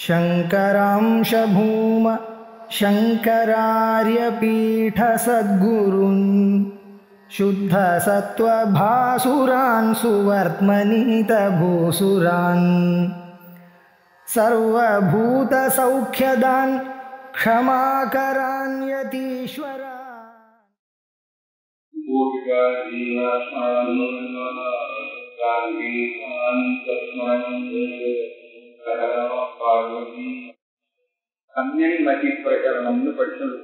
शङ्करांशभूम शङ्करार्यपीठसद्गुरुन् शुद्धसत्त्वभासुरान् सुवर्त्मनीतभूसुरान् सर्वभूतसौख्यदान् क्षमाकरान् यतीश्वरा கண்ணன் மதி பிரகரணம்னு படிச்சது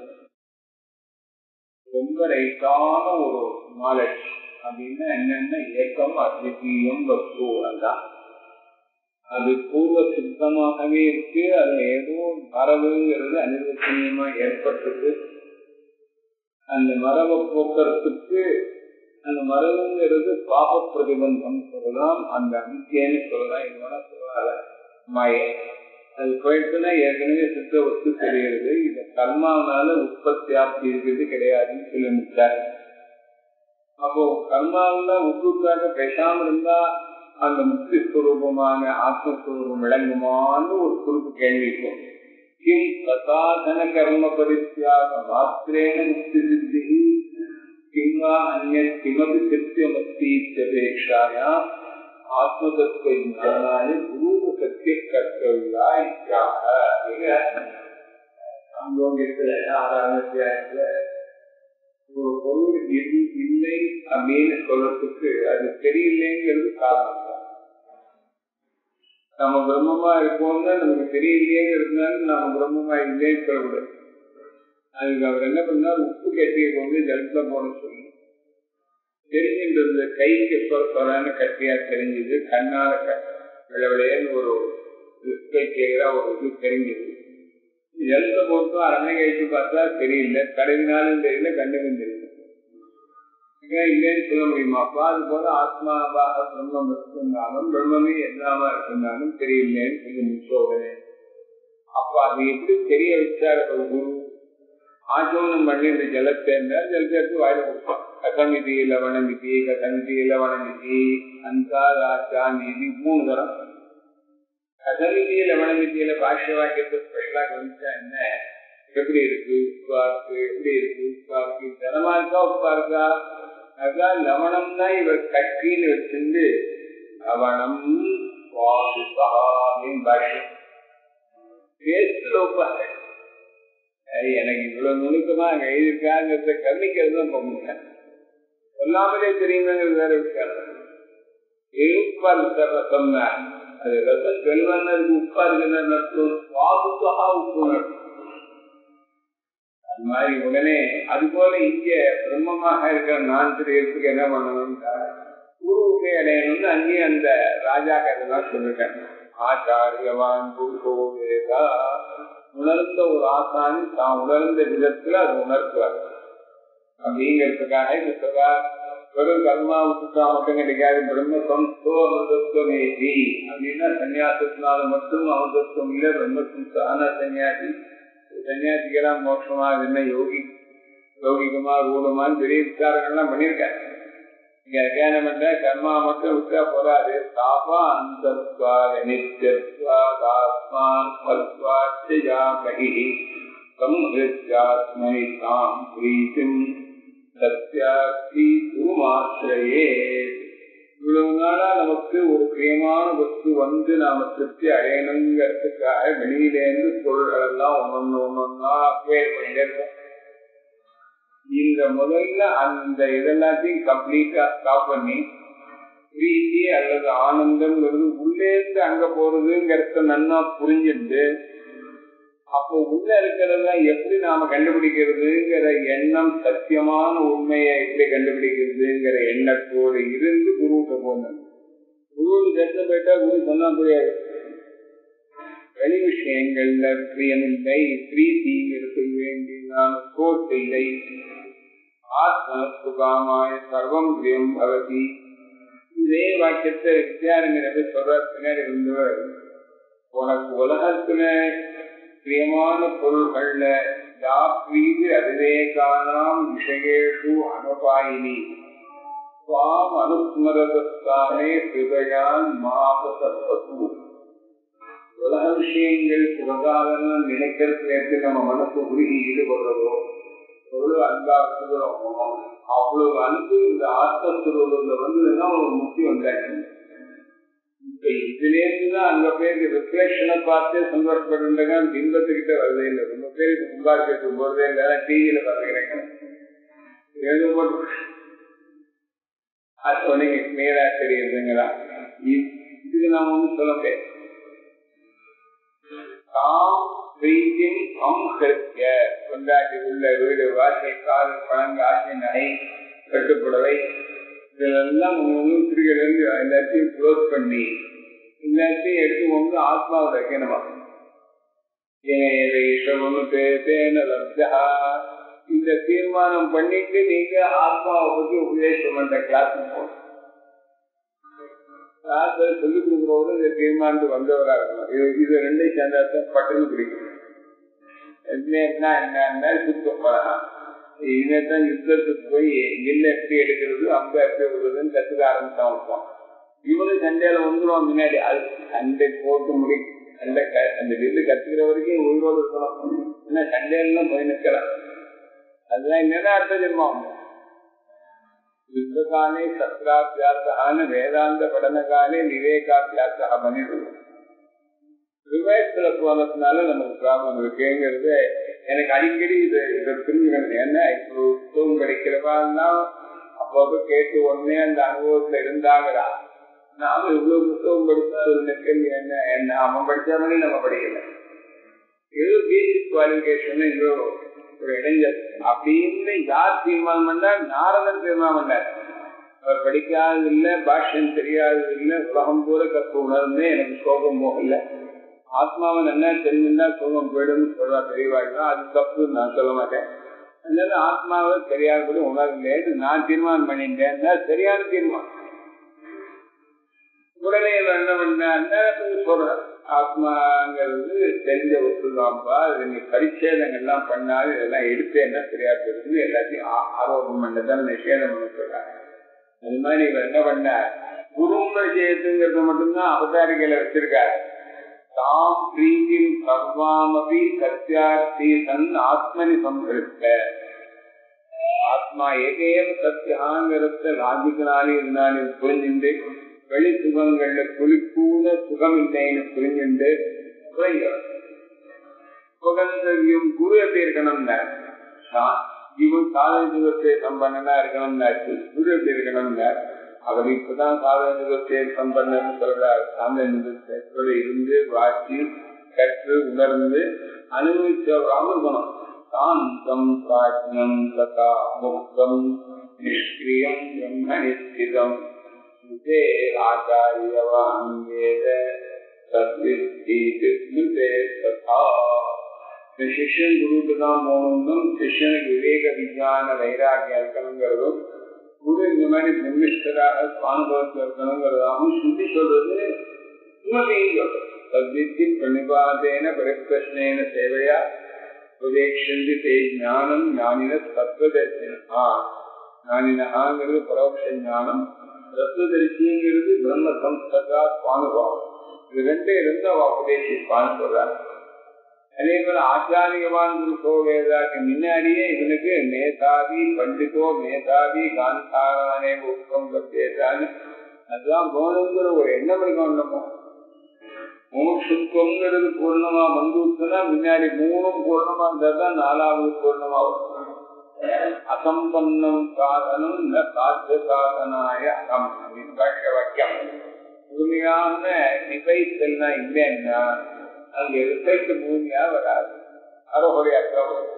ரொம்ப ரைட்டான ஒரு நாலேஜ் அப்படின்னா என்னென்ன ஏக்கம் அத்விதீயம் வஸ்து அதான் அது பூர்வ சித்தமாகவே இருக்கு அதுல ஏதோ மரபுங்கிறது அனிர்வச்சனியமா ஏற்பட்டிருக்கு அந்த மரபை போக்குறதுக்கு அந்த மரபுங்கிறது பாப பிரதிபந்தம் சொல்லலாம் அந்த அமித்தியன்னு சொல்லலாம் இது வேணா சொல்லாத மாயை அது போயிட்டுனா ஏற்கனவே சித்த வஸ்து தெரிகிறது இந்த கர்மாவனால உற்பத்தி ஆப்தி இருக்கிறது கிடையாதுன்னு சொல்லி முடிச்சார் அப்போ கர்மாவில உப்புக்காக பேசாம இருந்தா அந்த முக்தி ஸ்வரூபமான ஆத்மஸ்வரூபம் விளங்குமான்னு ஒரு குறுக்கு கேள்வி இருக்கும் கிம் பிரசாதன கர்ம பரித்தியாக மாத்திரேன முக்தி சித்தி கிம்வா அந்நிய கிமபி சித்தியமஸ்தீச்சபேட்சாயா ஆத்மதத்துவ ஞானாய குரு சத்திய கர்த்தவியா இத்தியாக அங்கோங்க இருக்கிற ஆறாம் அத்தியாயத்துல ஒரு பொருள் எது இல்லை அப்படின்னு சொல்றதுக்கு அது தெரியலைங்கிறது காரணம் தான் நம்ம பிரம்மமா இருக்கோம்னு நமக்கு தெரியலையேங்கிறதுனால நம்ம பிரம்மமா இல்லைன்னு சொல்லக்கூடாது அதுக்கு அவர் என்ன பண்ணார் உப்பு கட்டியை கொண்டு ஜலத்துல போன சொல்லி தெரிஞ்சின்றது கைக்கு சொல்லான்னு கட்டியா தெரிஞ்சது கண்ணால விளவிளையன்னு ஒரு கேட்கிற ஒரு இது தெரிஞ்சது ஜலத்தை போட்டும் அரணை கழிச்சு பார்த்தா தெரியல கடைவினாலும் தெரியல கண்ணுக்கும் தெரியல இல்லைன்னு சொல்ல முடியுமாப்பா அது போல ஆத்மாவாக பிரம்மம் இருந்தாலும் பிரம்மமே எல்லாமா இருந்தாலும் தெரியலன்னு சொல்லி முடிச்சோடனே அப்ப அது எப்படி தெரிய வச்சார் ஒரு குரு ஆச்சோனம் பண்ணி இந்த ஜலத்தை இருந்தால் ஜலத்தை எடுத்து வாயில கொடுப்பான் கசமிதி லவணமிதி கசமிதி லவணமிதி அந்தா ராஜா நிதி மூணு தரம் கசமிதி லவணமிதியில பாஷ்ய வாக்கியத்தை ஸ்பெஷலா கவனிச்சா என்ன எப்படி இருக்கு உப்பா இருக்கு எப்படி இருக்கு உப்பா இருக்கு ஜலமா இருக்கா உப்பா இருக்கா அதான் லவணம்னா இவர் கட்டின்னு வச்சிருந்து லவணம் வாசுசாமின் பாஷ்யம் பேசுல உப்பா எனக்கு இவ்வளவு நுணுக்கமா அங்க எழுதியிருக்காங்கிறத கவனிக்கிறது தான் போங்க சொல்லாமலே தெரியுங்கிறது வேற விஷயம் உப்பா இருக்க ரசம்னா அது ரசம் வெல்வன்னு உப்பா இருக்குன்னு அர்த்தம் சுவாசுக்கா உப்பு அது மாதிரி உடனே அது போல இங்க பிரம்மமாக இருக்கிற நான் தெரியறதுக்கு என்ன பண்ணணும்னா குருவுக்கு அடையணும்னு அங்கேயும் அந்த ராஜா கதைலாம் சொல்லிருக்காங்க ஆச்சாரியவான் புருஷோ வேதா உணர்ந்த ஒரு ஆசானி தான் உணர்ந்த விதத்துல அது உணர்த்துவார் அப்படிங்கிறதுக்காக இந்த சொல்றார் வெறும் கர்மா விட்டுட்டா மட்டும் கிடைக்காது பிரம்ம சம்ஸ்தோ அமிர்தத்துவமேதி அப்படின்னா சன்னியாசத்தினால மட்டும் அமிர்தத்துவம் இல்லை பிரம்ம சன்னியாசி சன்னியாசிக்கெல்லாம் மோட்சமா என்ன யோகி யோகிகமா ரூடமான்னு பெரிய விசாரங்கள்லாம் பண்ணியிருக்காங்க இங்க அத்தியானம் பண்ற கர்மா மட்டும் விட்டா போறாது தாபா அந்தத்வா நித்யத்வா தாத்மான் பல்வாச்சயா மகி சம்ஹிருத்யாத்மனி தாம் பிரீத்திம் சத்யாஸ்தி குருமாசிரயே இவ்வளவு நாளா நமக்கு ஒரு பிரியமான வஸ்து வந்து நாம திருப்தி அடையணுங்கிறதுக்காக வெளியிலேருந்து பொருள்கள் எல்லாம் ஒன்னொன்னு ஒன்னொன்னா அக்வேர் பண்ணிட்டே இருக்கோம் இந்த முதல்ல அந்த இதெல்லாத்தையும் கம்ப்ளீட்டா ஸ்டாப் பண்ணி பிரீத்தி அல்லது ஆனந்தம்ங்கிறது உள்ளேருந்து அங்க போறதுங்கிறத நன்னா புரிஞ்சுட்டு அப்போ உள்ள இருக்கிறத எப்படி நாம கண்டுபிடிக்கிறதுங்கிற எண்ணம் சத்தியமான உண்மையை எப்படி கண்டுபிடிக்கிறதுங்கிற எண்ணத்தோடு இருந்து குருவுக்கு போனது குருவுக்கு தரிசனம் போயிட்டா குரு சொன்னா புரியாது வெளி விஷயங்கள்ல பிரியமில்லை பிரீத்திங்கிறது வேண்டியதான கோட் இல்லை ஆத்மசுகாமாய சர்வம் பிரியம் பவதி இதே வாக்கியத்தை வித்தியாரங்கிறத சொல்ற பின்னாடி இருந்தவர் உனக்கு உலகத்துல பிரியமான பொருள்கள்ல யாப்ரீது அவிவேகானாம் விஷயேஷு அனுபாயினி சுவாம் அனுஸ்மரதானே ஹிருதயான் மாபசத்து உலக விஷயங்கள் உலகாலன்னு நினைக்கிறது நேரத்தில் நம்ம மனசு உருகி ஈடுபடுறதோ எவ்வளவு அன்பா சுதரமோ அவ்வளவு அன்பு இந்த ஆத்மஸ்வரூபத்துல வந்ததுன்னா ஒரு முக்தி வந்தாச்சு இப்ப இதுலேருந்துதான் அங்க பேருக்கு ரிஃப்ளெக்ஷனை பார்த்து சந்தோஷப்படுறாங்க பின்பத்துக்கிட்ட வருதே இல்லை ரொம்ப பேர் சம்பாதிக்கிறது போறதே இல்லை டிவியில பாத்துக்கிறேங்க எழுதப்பட்டு அது சொன்னீங்க கிளியரா தெரியுதுங்களா இதுக்கு நாம ஒன்றும் சொல்ல முடியாது தாம் பிரீத்தின் அம்ஹிருத்திய கொண்டாட்டி உள்ள வீடு வாசை கால் பழங்க ஆசை நகை கட்டுப்புடவை இதெல்லாம் ஒன்று திருகிலிருந்து எல்லாத்தையும் க்ளோஸ் பண்ணி எல்லாத்தையும் எடுத்து வந்து ஆத்மாவோட வைக்கணுமா இந்த தீர்மானம் பண்ணிட்டு நீங்க ஆத்மாவை பத்தி உபதேசம் பண்ற கிளாஸ் போகணும் கிளாஸ்ல சொல்லிக் கொடுக்குறவரு இந்த தீர்மானத்துக்கு வந்தவரா இருக்கணும் இது இது ரெண்டையும் சேர்ந்தாத்தான் பட்டுன்னு பிடிக்கும் என்ன என்ன சுத்தம் பழகம் இனிமேதான் யுத்தத்துக்கு போய் நெல் எப்படி எடுக்கிறது அம்ப எப்படி விடுறதுன்னு கத்துக்க ஆரம்பிச்சான் இருப்பான் இவனு சண்டையில வந்துருவான் முன்னாடி அது சண்டை போட்டு முடி சண்டை அந்த நெல்லு கத்துக்கிற வரைக்கும் உயிரோடு இருக்கணும் ஏன்னா சண்டையெல்லாம் போய் நிற்கலாம் அதெல்லாம் என்னன்னா அர்த்த ஜென்மம் யுத்தகாலே சஸ்திராபியாசான வேதாந்த படனகாலே விவேகாபியாசா பண்ணிடுவோம் ரிவைஸ்ல போனதுனால நமக்கு ப்ராப்ளம் இருக்குங்கிறது எனக்கு அடிக்கடி இதை இதை புரிஞ்சுக்கணும் ஏன்னா இப்போ புத்தகம் கிடைக்கிறவான்னா அப்பப்போ கேட்டு உடனே அந்த அனுபவத்துல இருந்தாங்கடா நாம இவ்வளவு புத்தகம் படிச்சா ஒரு நெருக்கடி என்ன என்ன அவன் படிச்ச மாதிரி நம்ம படிக்கல ஏதோ பேசிக் குவாலிபிகேஷன் ஏதோ ஒரு இளைஞர் அப்படின்னு யார் தீர்மானம் பண்ணார் நாரதன் தீர்மானம் பண்ணார் அவர் படிக்காதது இல்லை பாஷ்யம் தெரியாதது இல்லை உலகம் பூரா கற்ப உணர்ந்து எனக்கு சோகம் போகல ஆத்மாவை நல்லா தெரிஞ்சிருந்தா சோகம் போயிடும் சொல்றா தெரியவாடுனா அது தப்பு நான் சொல்ல மாட்டேன் அதனால ஆத்மாவை தெரியாதபடி உணர்ந்தேன்னு நான் தீர்மானம் பண்ணிட்டேன் சரியான தீர்மானம் உடனே என்ன பண்ண சொல்றார் ஆத்மாங்கிறது தெரிஞ்ச வசுதாம்பா இது நீ பரிச்சேதங்கள்லாம் பண்ணாது இதெல்லாம் எடுத்தேன்னா தெரியாது தெரிஞ்சு எல்லாத்தையும் ஆரோபம் பண்ணதான் நிஷேதம் பண்ண சொல்றாங்க அது மாதிரி இவர் என்ன பண்ண குரும்ப விஷயத்துங்கிறது மட்டும்தான் அவதாரிகளை வச்சிருக்காரு தாம் பிரீத்தின் சர்வாமபி சத்தியார்த்தி தன் ஆத்மனி சம்பிருத்த ஆத்மா ஏகேவ சத்தியாங்கிறத லாஜிக்கனாலே இதனாலே புரிஞ்சுண்டு வெளி சுகங்கள்ல குளிக்கூட சுகம் இல்லைன்னு புரிஞ்சுண்டு சுகந்தவியும் குரு எப்படி இருக்கணும்னா இவன் காலை சுகத்தை சம்பந்தனா இருக்கணும்னா குரு எப்படி இருக்கணும்னா அவர் இப்பதான் சாதன நிகழ்ச்சியை சம்பந்தம் சொல்றார் சாந்த நிகழ்ச்சியோட இருந்து வாசி கற்று உணர்ந்து அனுபவிச்சவராக இருக்கணும் சாந்தம் பிராஜ்யம் ததா முக்தம் நிஷ்கிரியம் பிரம்ம நிஸ்திதம் இதே ஆச்சாரியவான் வேத சிஷ்யன் குருவுக்கு தான் போகணும் சிஷ்யனுக்கு விவேக விஞ்ஞான வைராகியம் இருக்கணுங்கிறதும் குரு இந்த மாதிரி பிரம்மிஷ்டராக சுவானுபவத்தில் இருக்கணுங்கிறதாகவும் சுத்தி சொல்றது சத்வித்தி பிரணிபாதேன பரிப்பிரஷ்னேன சேவையா உபதேஷந்தி தே ஞானம் ஞானின தத்துவதர்சினா ஞானினகாங்கிறது பரோட்ச ஞானம் தத்துவதர்சிங்கிறது பிரம்ம சம்ஸ்கதா சுவானுபவம் இது ரெண்டே இருந்து அவ உபதேசிப்பான்னு சொல்றாங்க அதே போல ஆச்சாரியவான் குருக்கோ வேதாக்கு முன்னாடியே இவனுக்கு மேதாவி பண்டிதோ மேதாவி காந்தாரானே உத்தம் கத்தேதான்னு அதுதான் போகணுங்கிற ஒரு எண்ணம் இருக்கணும் நம்ம மோட்சுத்துவங்கிறது பூர்ணமா வந்துச்சுன்னா முன்னாடி மூணும் பூர்ணமா இருந்தாதான் நாலாவது பூர்ணமா வரும் அசம்பன்னம் சாதனம் இந்த சாத்திய சாதனாய அகம் அப்படின்னு பாஷ்ய வாக்கியம் முழுமையான நிபைத்தல்னா இல்லைன்னா அங்க ரிசல்ட் பூமியா வராது அரோகரையாக வரும்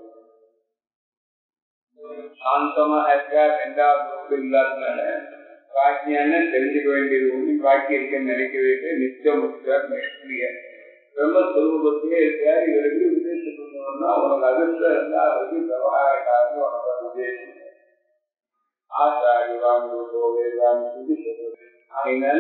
சாந்தமா இருக்கா ரெண்டாவது இல்லாதனால பாக்கியான தெரிஞ்சுக்க வேண்டியது ஒன்றும் பாக்கி இருக்குன்னு நினைக்க வேண்டிய நித்திய முக்தர் நிஷ்கிரிய பிரம்மஸ்வரூபத்திலே இருக்கார் இவருக்கு உபதேசம் பண்ணணும்னா உனக்கு அதிர்ஷ்டம் இருந்தா அவருக்கு விவகாரக்காரங்க உனக்கு உபதேசம் ஆச்சாரிவான் வேதான் சுத்தி சொல்றது அதனால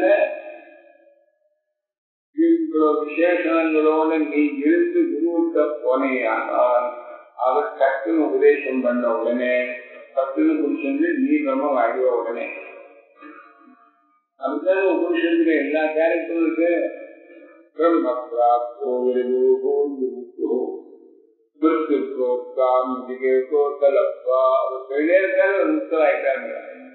இவ்வளவு விசேஷங்களோட நீ இருந்து குருவிட்ட போனேயானால் அவர் டக்குன்னு உபதேசம் பண்ண உடனே டக்குன்னு புருஷன் நீ பிரம்மம் ஆகிய உடனே அதுதான் புருஷனுக்கு எல்லா கேரக்டரும் இருக்கு பிரம்ம பிராப்தோ விருகோ விருகோ மிருத்து புரோக்தாம் ஜிகேகோ தலப்பா அவர் சொல்லிட்டே இருக்காரு ஒரு முக்தராயிட்டாங்க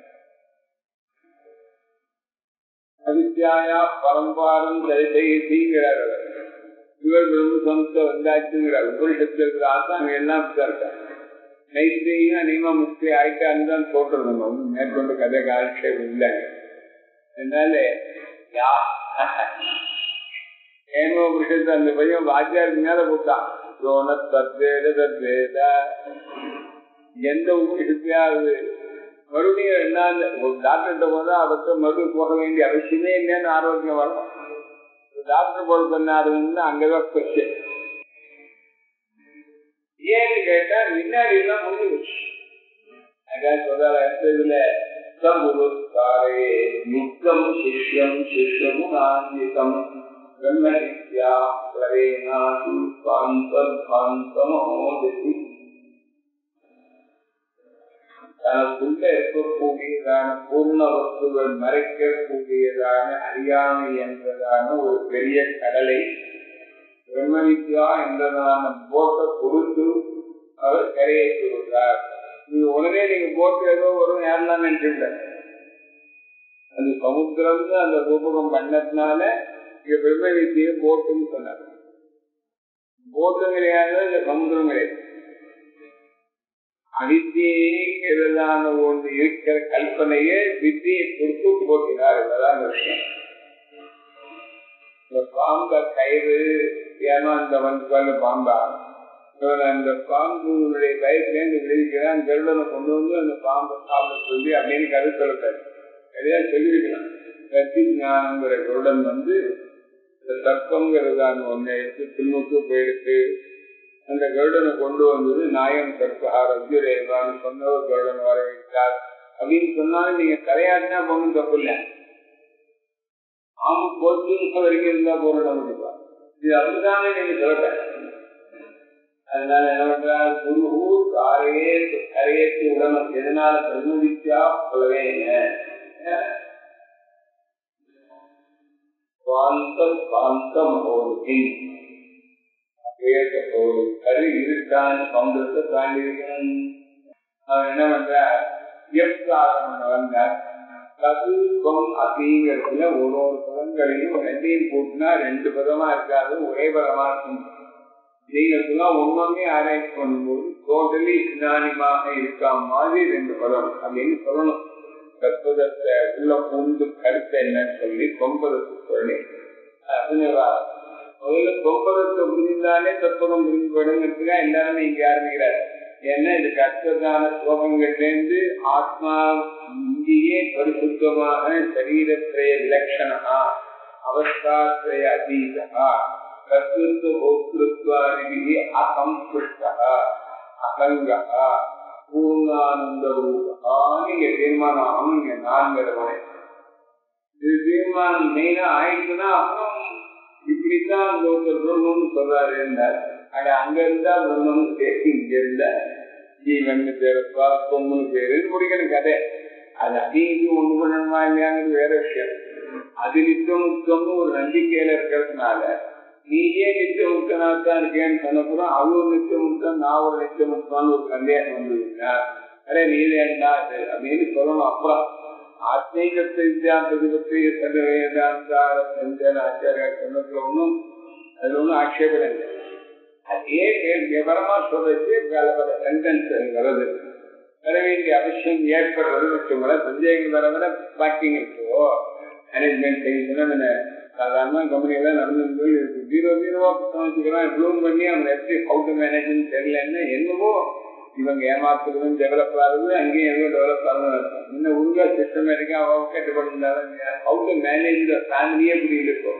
அவித்யாயா பரம்பாரம் சரிசெய்கிறார் அவர் இவர் பிரம்ம சமஸ்த வந்தாச்சுங்கிறார் உபனிஷத்துல இருக்கிற ஆசாமி எல்லாம் இருக்காங்க நைத்தியம் அநேகமா முக்தி ஆயிட்டான்னு தான் சொல்றது நம்ம ஒன்றும் மேற்கொண்டு கதை காலட்சேபம் இல்லை அதனால யா ஏனோ விஷயத்த அந்த பையன் வாத்தியாருக்கு மேல போட்டான் சோன தத்வேத தத்வேத எந்த உபனிஷத்தையாவது மறுபடியும் என்ன ஒரு டாக்டர்கிட்ட போதா அவர்கிட்ட மறுபடியும் போக வேண்டிய அவசியமே இல்லைன்னு ஆரோக்கியம் வரணும் டாக்டர் போல் பண்ணாருன்னு அங்கதான் கொஸ்டின் ஏன்னு கேட்டா முன்னாடி எல்லாம் முடிஞ்சு போச்சு அதான் சொல்றாரு அடுத்ததுல சம்புருஸ்காரே யுக்தம் சிஷ்யம் சிஷ்யமும் ஆந்திதம் பிரம்மவித்யா பிரேணாசு பாந்தமோதி தனக்குள்ள இருக்கக்கூடியதான பூர்ண வஸ்துகள் மறைக்கக்கூடியதான அறியாமை என்பதான ஒரு பெரிய கடலை பிரம்மவித்யா என்றதான போட்டை கொடுத்து அவர் கரையேற்றி விடுறார் நீங்க உடனே நீங்க போட்டு ஏதோ வரும் யாரெல்லாம் நினைச்சுட்டார் அது சமுத்திரம்னு அந்த ரூபகம் பண்ணதுனால இங்க பிரம்மவித்தியை போட்டுன்னு சொன்னார் போட்டும் கிடையாது இந்த சமுத்திரம் கிடையாது அவித்தியதான ஒன்று இருக்கிற கல்பனையே வித்தியை கொடுத்து போட்டினார் அதான் விஷயம் இந்த பாம்ப கயிறு ஏன்னா அந்த வந்து பாம்பா இவன் அந்த பாம்புடைய வயசுலேருந்து விளைவிக்கிறான் கருடனை கொண்டு வந்து அந்த பாம்பை சாப்பிட சொல்லி அப்படின்னு கதை சொல்லிட்டாரு எதையா சொல்லியிருக்கலாம் கத்தி ஞானங்கிற கருடன் வந்து இந்த சர்ப்பங்கிறதான ஒன்றை எடுத்து பின்னுக்கு போயிடுத்து அந்த கருடனை கொண்டு வந்தது நாயம் சர்ப்பா ரஜுரேவான்னு சொன்ன ஒரு கருடன் வர வைத்தார் அப்படின்னு சொன்னாலும் நீங்க கரையாட்டினா ஒன்றும் தப்பு இல்லை ஆமா போச்சுன்னு வரைக்கும் இருந்தா போற நமக்கு இது அப்படிதானே நீங்க சொல்ற அதனால என்ன பண்றாரு குரு காரையே கரையேற்றி உடனம் எதனால பிரதிநிதிச்சா சொல்லவே பாந்தம் பாந்தம் போது கரு இருக்கான் சமுதிரத்தை தாண்டி இருக்கணும் அவன் என்ன பண்றார் எப்பாரம் வந்தார் கதுபம் அப்படிங்கிறதுல ஒரு ஒரு பதங்களையும் ரெண்டையும் கூட்டினா ரெண்டு பதமா இருக்காது ஒரே பதமா இருக்கும் நீங்களுக்குலாம் ஒன்னொன்னே ஆராய்ச்சி பண்ணும்போது டோட்டலி விஞ்ஞானிமாக இருக்கா மாதிரி ரெண்டு பதம் அப்படின்னு சொல்லணும் தத்துவத்தை உள்ள பூந்து கருத்து என்னன்னு சொல்லி கொம்பதத்தை சொல்லி முதல்ல கொம்பதத்தை புரிந்தாலே தத்துவம் புரிஞ்சு போயிடுங்கிறதுக்கா எல்லாருமே இங்க ஆரம்பிக்கிறார் ஏன்னா இதுக்கு அடுத்ததான ஸ்லோகங்கள்லேருந்து ஆத்மா இங்கேயே பரிசுத்தமாக சரீரத்திரய விலட்சணா அவஸ்தாத்திரய அதீதா கர்த்தృత్వ భోక్తృత్వానికి అసంపృష్ట అసంగ பூர்ணானந்த ரூபா நீங்க தீர்மானம் ஆகணும் இங்க நான்கிறவனே இது தீர்மானம் மெயினா ஆயிடுச்சுன்னா அப்புறம் இப்படித்தான் ஒருத்தர் பிரம்மம்னு சொல்றாரு இருந்தார் அட அங்க இருந்தா பிரம்மம் சேர்த்து இங்க இருந்த ஜீவன் பேருப்பா பொம்முன்னு பேரு முடிக்கணும் கதை அது அதிகம் ஒண்ணு பண்ணணுமா இல்லையாங்கிறது வேற விஷயம் அது நித்தம் முத்தம்னு ஒரு நம்பிக்கையில இருக்கிறதுனால நீயே நித்திய முக்தனாத்தான் இருக்கேன்னு சொன்னப்புறம் அவர் நித்திய முக்தம் நான் ஒரு நித்திய முக்தான்னு ஒரு சந்தேகம் வந்ததுங்க அரே நீதேண்டா அது அப்படின்னு சொல்லணும் அப்புறம் ஆத்மீகத்தை பிரதிபத்தி வேதாந்தார செஞ்சன் ஆச்சாரியா சொன்னதுல ஒன்றும் அதுல ஒன்றும் ஆட்சேபம் இல்லை அதே விவரமா சொல்றது பல பல சென்டென்ஸ் வருது வர வேண்டிய அவசியம் ஏற்படுறது வச்சுங்களேன் சந்தேகங்கள் வர வர பேக்கிங் இருக்கோ மேனேஜ்மெண்ட் செய்யணும்னா சாதாரண கம்பெனியெல்லாம் நடந்து ஜீரோ ஜீரோவா புத்தகம் வச்சுக்கிறான் ப்ளூம் பண்ணி அவன் எப்படி ஹவு டு மேனேஜ்னு தெரியலன்னு என்னவோ இவங்க ஏமாத்துறதும் டெவலப் ஆகுது அங்கேயும் எதுவும் டெவலப் ஆகுது இன்னும் ஒழுங்கா சிஸ்டமேட்டிக்கா அவங்க கேட்டு பண்ணிருந்தாலும் ஹவு டு மேனேஜ் த ஃபேமிலியே புரியல இப்போ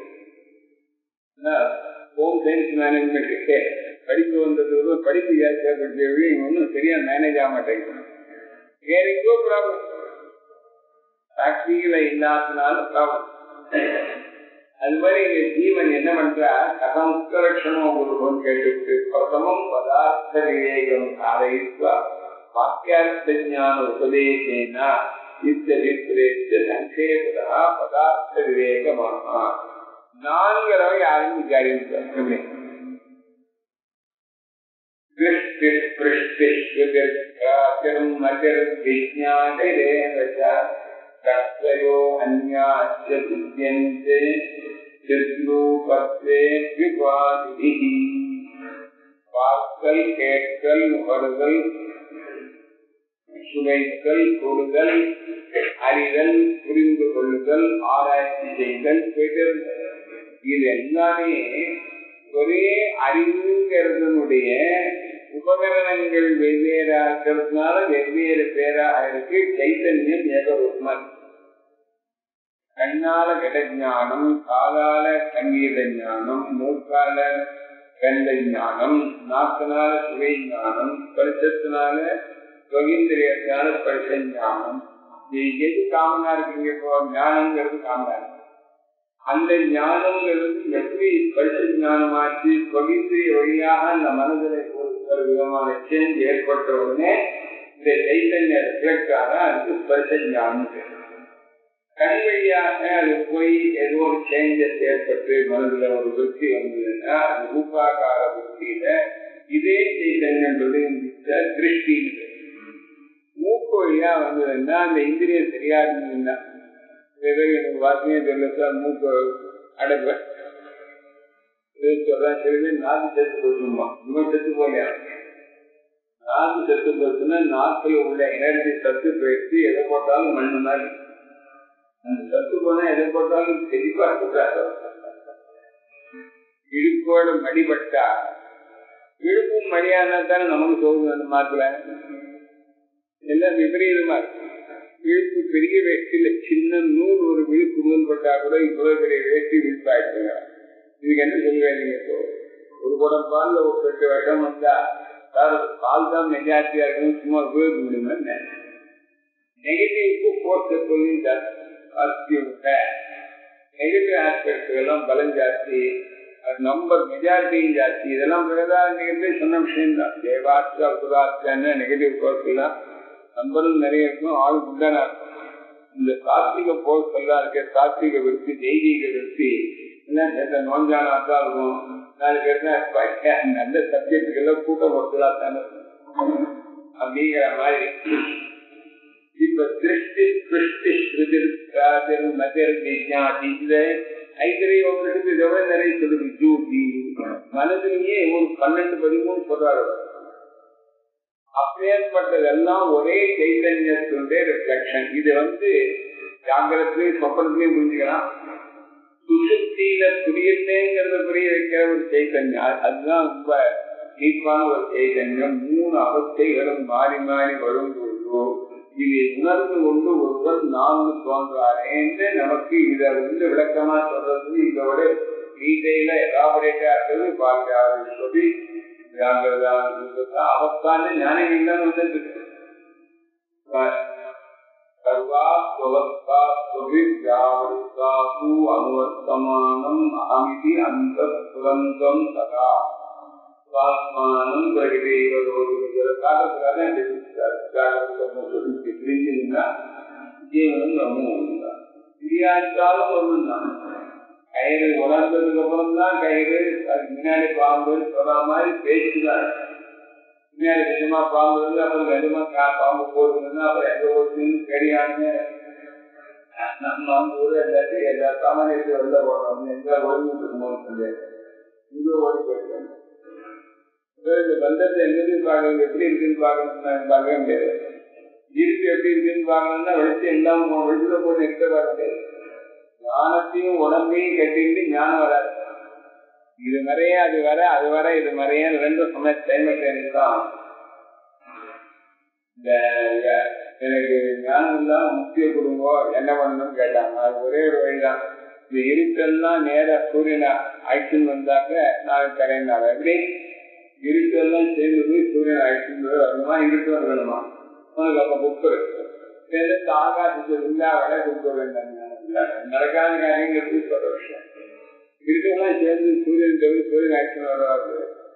ஹோம் சயின்ஸ் மேனேஜ்மெண்ட்டுக்கே படிப்பு வந்தது படிப்பு ஜாஸ்தியாக ஒன்றும் சரியா மேனேஜ் ஆக மாட்டேங்குது வேற எங்கோ ப்ராப்ளம் ஃபேக்டரியில இல்லாதனால ப்ராப்ளம் அது மாதிரி இங்க ஜீவன் என்ன பண்றா கதமுக்கலட்சணம் ஒருவன் கேட்டுட்டு பிரதமம் பதார்த்த விவேகம் சாதயித்வா வாக்கியார்த்த ஞான உபதேசேனா இத்தரித்திரேத்த சங்கேபதா பதார்த்த விவேகமாக நான்கிறவ யாரும் விசாரிக்க கர்த்தயோ அந்யாச்ச வித்யந்தே சித்ரூபத்வே விவாதிஹி பார்த்தல் கேட்கல் நுகர்தல் சுவைத்தல் தொடுதல் அறிதல் புரிந்து கொள்ளுதல் ஆராய்ச்சி செய்தல் பெறுதல் இது எல்லாமே ஒரே அறிவுங்கிறதனுடைய உபகரணங்கள் வெவ்வேறா இருக்கிறதுனால வெவ்வேறு பேராக இருக்கு சைத்தன்யம் ஏகரூபமா இருக்கு கண்ணால கடஞானம் காலால சங்கீத ஞானம் மூக்கால கண்ட ஞானம் நாக்கினால சுவை ஞானம் பரிசத்தினால சுவீந்திரியத்தினால பரிச ஞானம் இது எது காமனா இருக்குங்க இப்போ ஞானங்கிறது காமனா இருக்கு அந்த ஞானங்கிறது எப்படி பரிசு ஞானமாச்சு பவித்திரிய வழியாக அந்த மனதிலை ஒரு விதமான சேஞ்ச் ஏற்பட்ட உடனே இந்த சைத்தன்ய ரிஃப்ளெக்ட் ஆக அதுக்கு பரிச ஞானம் கண் வழியாக அது போய் ஏதோ ஒரு சேஞ்சஸ் ஏற்பட்டு மனதுல ஒரு விருத்தி வந்ததுன்னா அது ரூபாகார விருத்தியில இதே சைத்தன்யன்றது இந்த திருஷ்டி மூக்கு வழியா வந்ததுன்னா அந்த இந்திரியம் சரியா இருந்ததுன்னா ஏதோ எனக்கு வாசனையே தெரியல சார் மூக்கு அடைப்ப சொல்றேன் சரி நாக்கு செத்து போட்டுமா இன்னும் செத்து போலையா நாக்கு செத்து போச்சுன்னா நாக்கில் உள்ள எனர்ஜி சத்து போயிடுச்சு எதை போட்டாலும் மண்ணு மாதிரி அந்த சத்து போனா எதை போட்டாலும் தெளிவா இருக்காது இடுப்போட மடிபட்டா இடுப்பும் மடியானா தானே நமக்கு தோணுது அந்த மாத்துல எல்லாம் விபரீதமா இருக்கு இழுப்பு பெரிய வேஷ்டியில சின்ன நூல் ஒரு விழுப்பு நூல் பட்டா கூட இவ்வளவு பெரிய வேஷ்டி விழுப்பாயிடுச்சுங்க இதுக்கு என்ன சொல்லுவேன் நீங்க இப்போ ஒரு குடம் பால்ல ஒரு எட்டு வருஷம் வந்தா சார் பால் தான் மெஜாரிட்டியா இருக்குன்னு சும்மா உபயோகிக்க முடியுமா நெகட்டிவ்க்கு போர்ஸ் எப்போதும் ஜாஸ்தி நெகட்டிவ் ஆஸ்பெக்ட் எல்லாம் பலம் ஜாஸ்தி நம்பர் மெஜாரிட்டியும் ஜாஸ்தி இதெல்லாம் வேதாந்தே சொன்ன விஷயம் தான் தேவாஸ்து அசுராஸ்தான நெகட்டிவ் கோர்ஸ் எல்லாம் நம்பரும் நிறைய இருக்கும் ஆள் குண்டானா இருக்கும் இந்த சாத்விக போர்ஸ் எல்லாம் இருக்க சாத்விக விருத்தி தெய்வீக விருத்தி எல்லாம் சேர்த்த நோஞ்சானா தான் இருக்கும் நாலு பேர் நல்ல சப்ஜெக்டுக்கு எல்லாம் கூட்டம் ஒட்டுதா தானே அப்படிங்கிற மாதிரி இப்ப திருஷ்டி சிருஷ்டி ஸ்ருதிர் மதிர் விஜாதி இதுல ஐத்திரைய உபனிஷத்து இதை விட நிறைய சொல்லுது ஜூதி மனதிலேயே ஒரு பன்னெண்டு பதிமூணு சொல்றாரு அப்பேற்பட்டதெல்லாம் ஒரே சைத்தன்யத்தினுடைய ரிஃப்ளெக்ஷன் இது வந்து ஜாகிரத்திலையும் சொப்பனத்திலையும் புரிஞ்சுக்கலாம் சுசுப்தியில புரியலேங்கிறத புரிய வைக்கிற ஒரு சைத்தன்யம் அதுதான் ரொம்ப டீப்பான ஒரு சைத்தன்யம் மூணு அவஸ்தைகளும் மாறி மாறி வரும்போதோ இதை உணர்ந்து கொண்டு ஒருவர் நாம் தோன்றார் என்று நமக்கு இதை வந்து விளக்கமா சொல்றது இதோட டீடைல எலாபரேட்டா இருக்கிறது பார்க்கிறார்கள் சொல்லி அவஸ்தான ஞானம் தான் வந்துட்டு இருக்கு அனுவர்த்தமானம் அகமிதி அந்த புரந்தம் சதா சுவாத்மானம் பிரகிதேவதோடு காலத்துக்காக பிரிஞ்சிருந்தா ஜீவனும் பிரம்மம் ஒண்ணுதான் பிரியாச்சாலும் ஒண்ணுதான் கயிறு உணர்ந்ததுக்கு அப்புறம் தான் கயிறு அதுக்கு முன்னாடி பாம்பு சொல்ற மாதிரி பேச்சுதான் பின்னாடி நிஜமா பாம்பு இருந்து அப்புறம் நிஜமா பாம்பு போடுதுன்னா அப்புறம் எங்க ஓட்டுன்னு தெரியாம நம்ம ஊர் எல்லாத்தையும் எல்லா சாமானியத்தை வெளில போடுறோம் எங்க ஓடிட்டு இருக்கணும் சொல்லியாரு இங்க ஓடி போயிட்டு இந்த பந்தத்தை எங்கிருந்து பார்க்கணும் எப்படி இருக்குன்னு பார்க்கணும் பார்க்க முடியாது இருக்கு எப்படி இருக்குன்னு பார்க்கணும்னா வெளிச்சம் இல்லாம வெளிச்சல போய் நிற்க பார்க்க முடியாது ஞானத்தையும் உடம்பையும் கட்டிட்டு ஞானம் வராது இது வரைய அது வர அது வர இது வரைய ரெண்டும் சொன்ன சைமல்டேனியஸ் தான் இந்த எனக்கு ஞானம் இல்லாம முக்கிய குடும்பம் என்ன பண்ணணும்னு கேட்டாங்க அது ஒரே ஒரு வழிதான் இந்த இருட்டெல்லாம் நேர சூரியனை அழைச்சின்னு வந்தாக்க நான் கரையினால எப்படி இருட்டெல்லாம் சேர்ந்து போய் சூரியன் அழைச்சிட்டு வரணுமா இருட்டு வரணுமா உனக்கு அப்ப புக்கு இருக்கு ஆகாசத்தில் இல்லாத புக்கு நடக்காத காரியங்கிறது சொல்ற விஷயம் இருக்கெல்லாம் சேர்ந்து சூரியன் தவிர சூரியன் ஆக்ஷன் வராது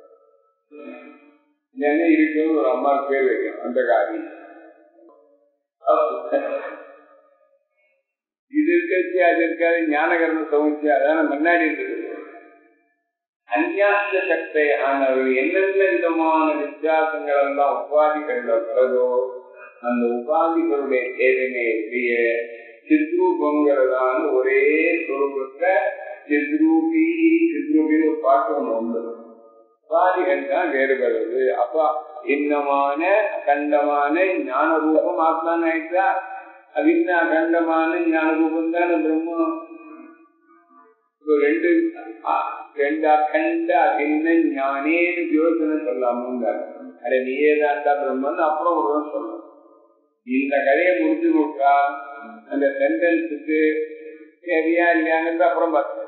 என்ன இருக்குன்னு ஒரு அம்மா பேர் வைக்கும் அந்த காரியம் இது இருக்கச்சு அது இருக்காது ஞானகர்ம சமுச்சி அதான முன்னாடி இருக்குது அந்யாச சக்தை ஆனவர்கள் எந்தெந்த விதமான வித்தியாசங்கள் எல்லாம் உபாதிகள்ல வருதோ அந்த உபாதிகளுடைய தேவையை எதிரிய சித்ரூபங்கிறதான ஒரே சொரூபத்தை சித்ரூபி சித்ரூபின்னு ஒரு பாட்டு ஒண்ணு உண்டு உபாதிகள் தான் வேறுபடுறது அப்ப இன்னமான அகண்டமான ஞான ரூபம் ஆத்மான்னு ஆயிட்டா அவின்ன அகண்டமான ஞான ரூபம் தானே பிரம்மம் இப்போ ரெண்டு அ- ரெண்டு அகண்ட அபின்ன ஞானேன்னு யோசனை சொல்லாம அட நீயே தாண்டா பிரம்மன் அப்புறம் ஒரு சொல்லணும் இந்த கதையை முடிச்சு விட்டா அந்த சென்டென்ஸுக்கு சரியா இல்லையாங்கிறது அப்புறம் பார்த்தேன்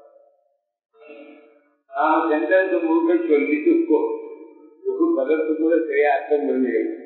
நான் சென்டென்ஸ் முழுக்க சொல்லிட்டு இருக்கோ ஒரு பதத்து கூட சரியா அர்த்தம் புரிஞ்சுக்கணும்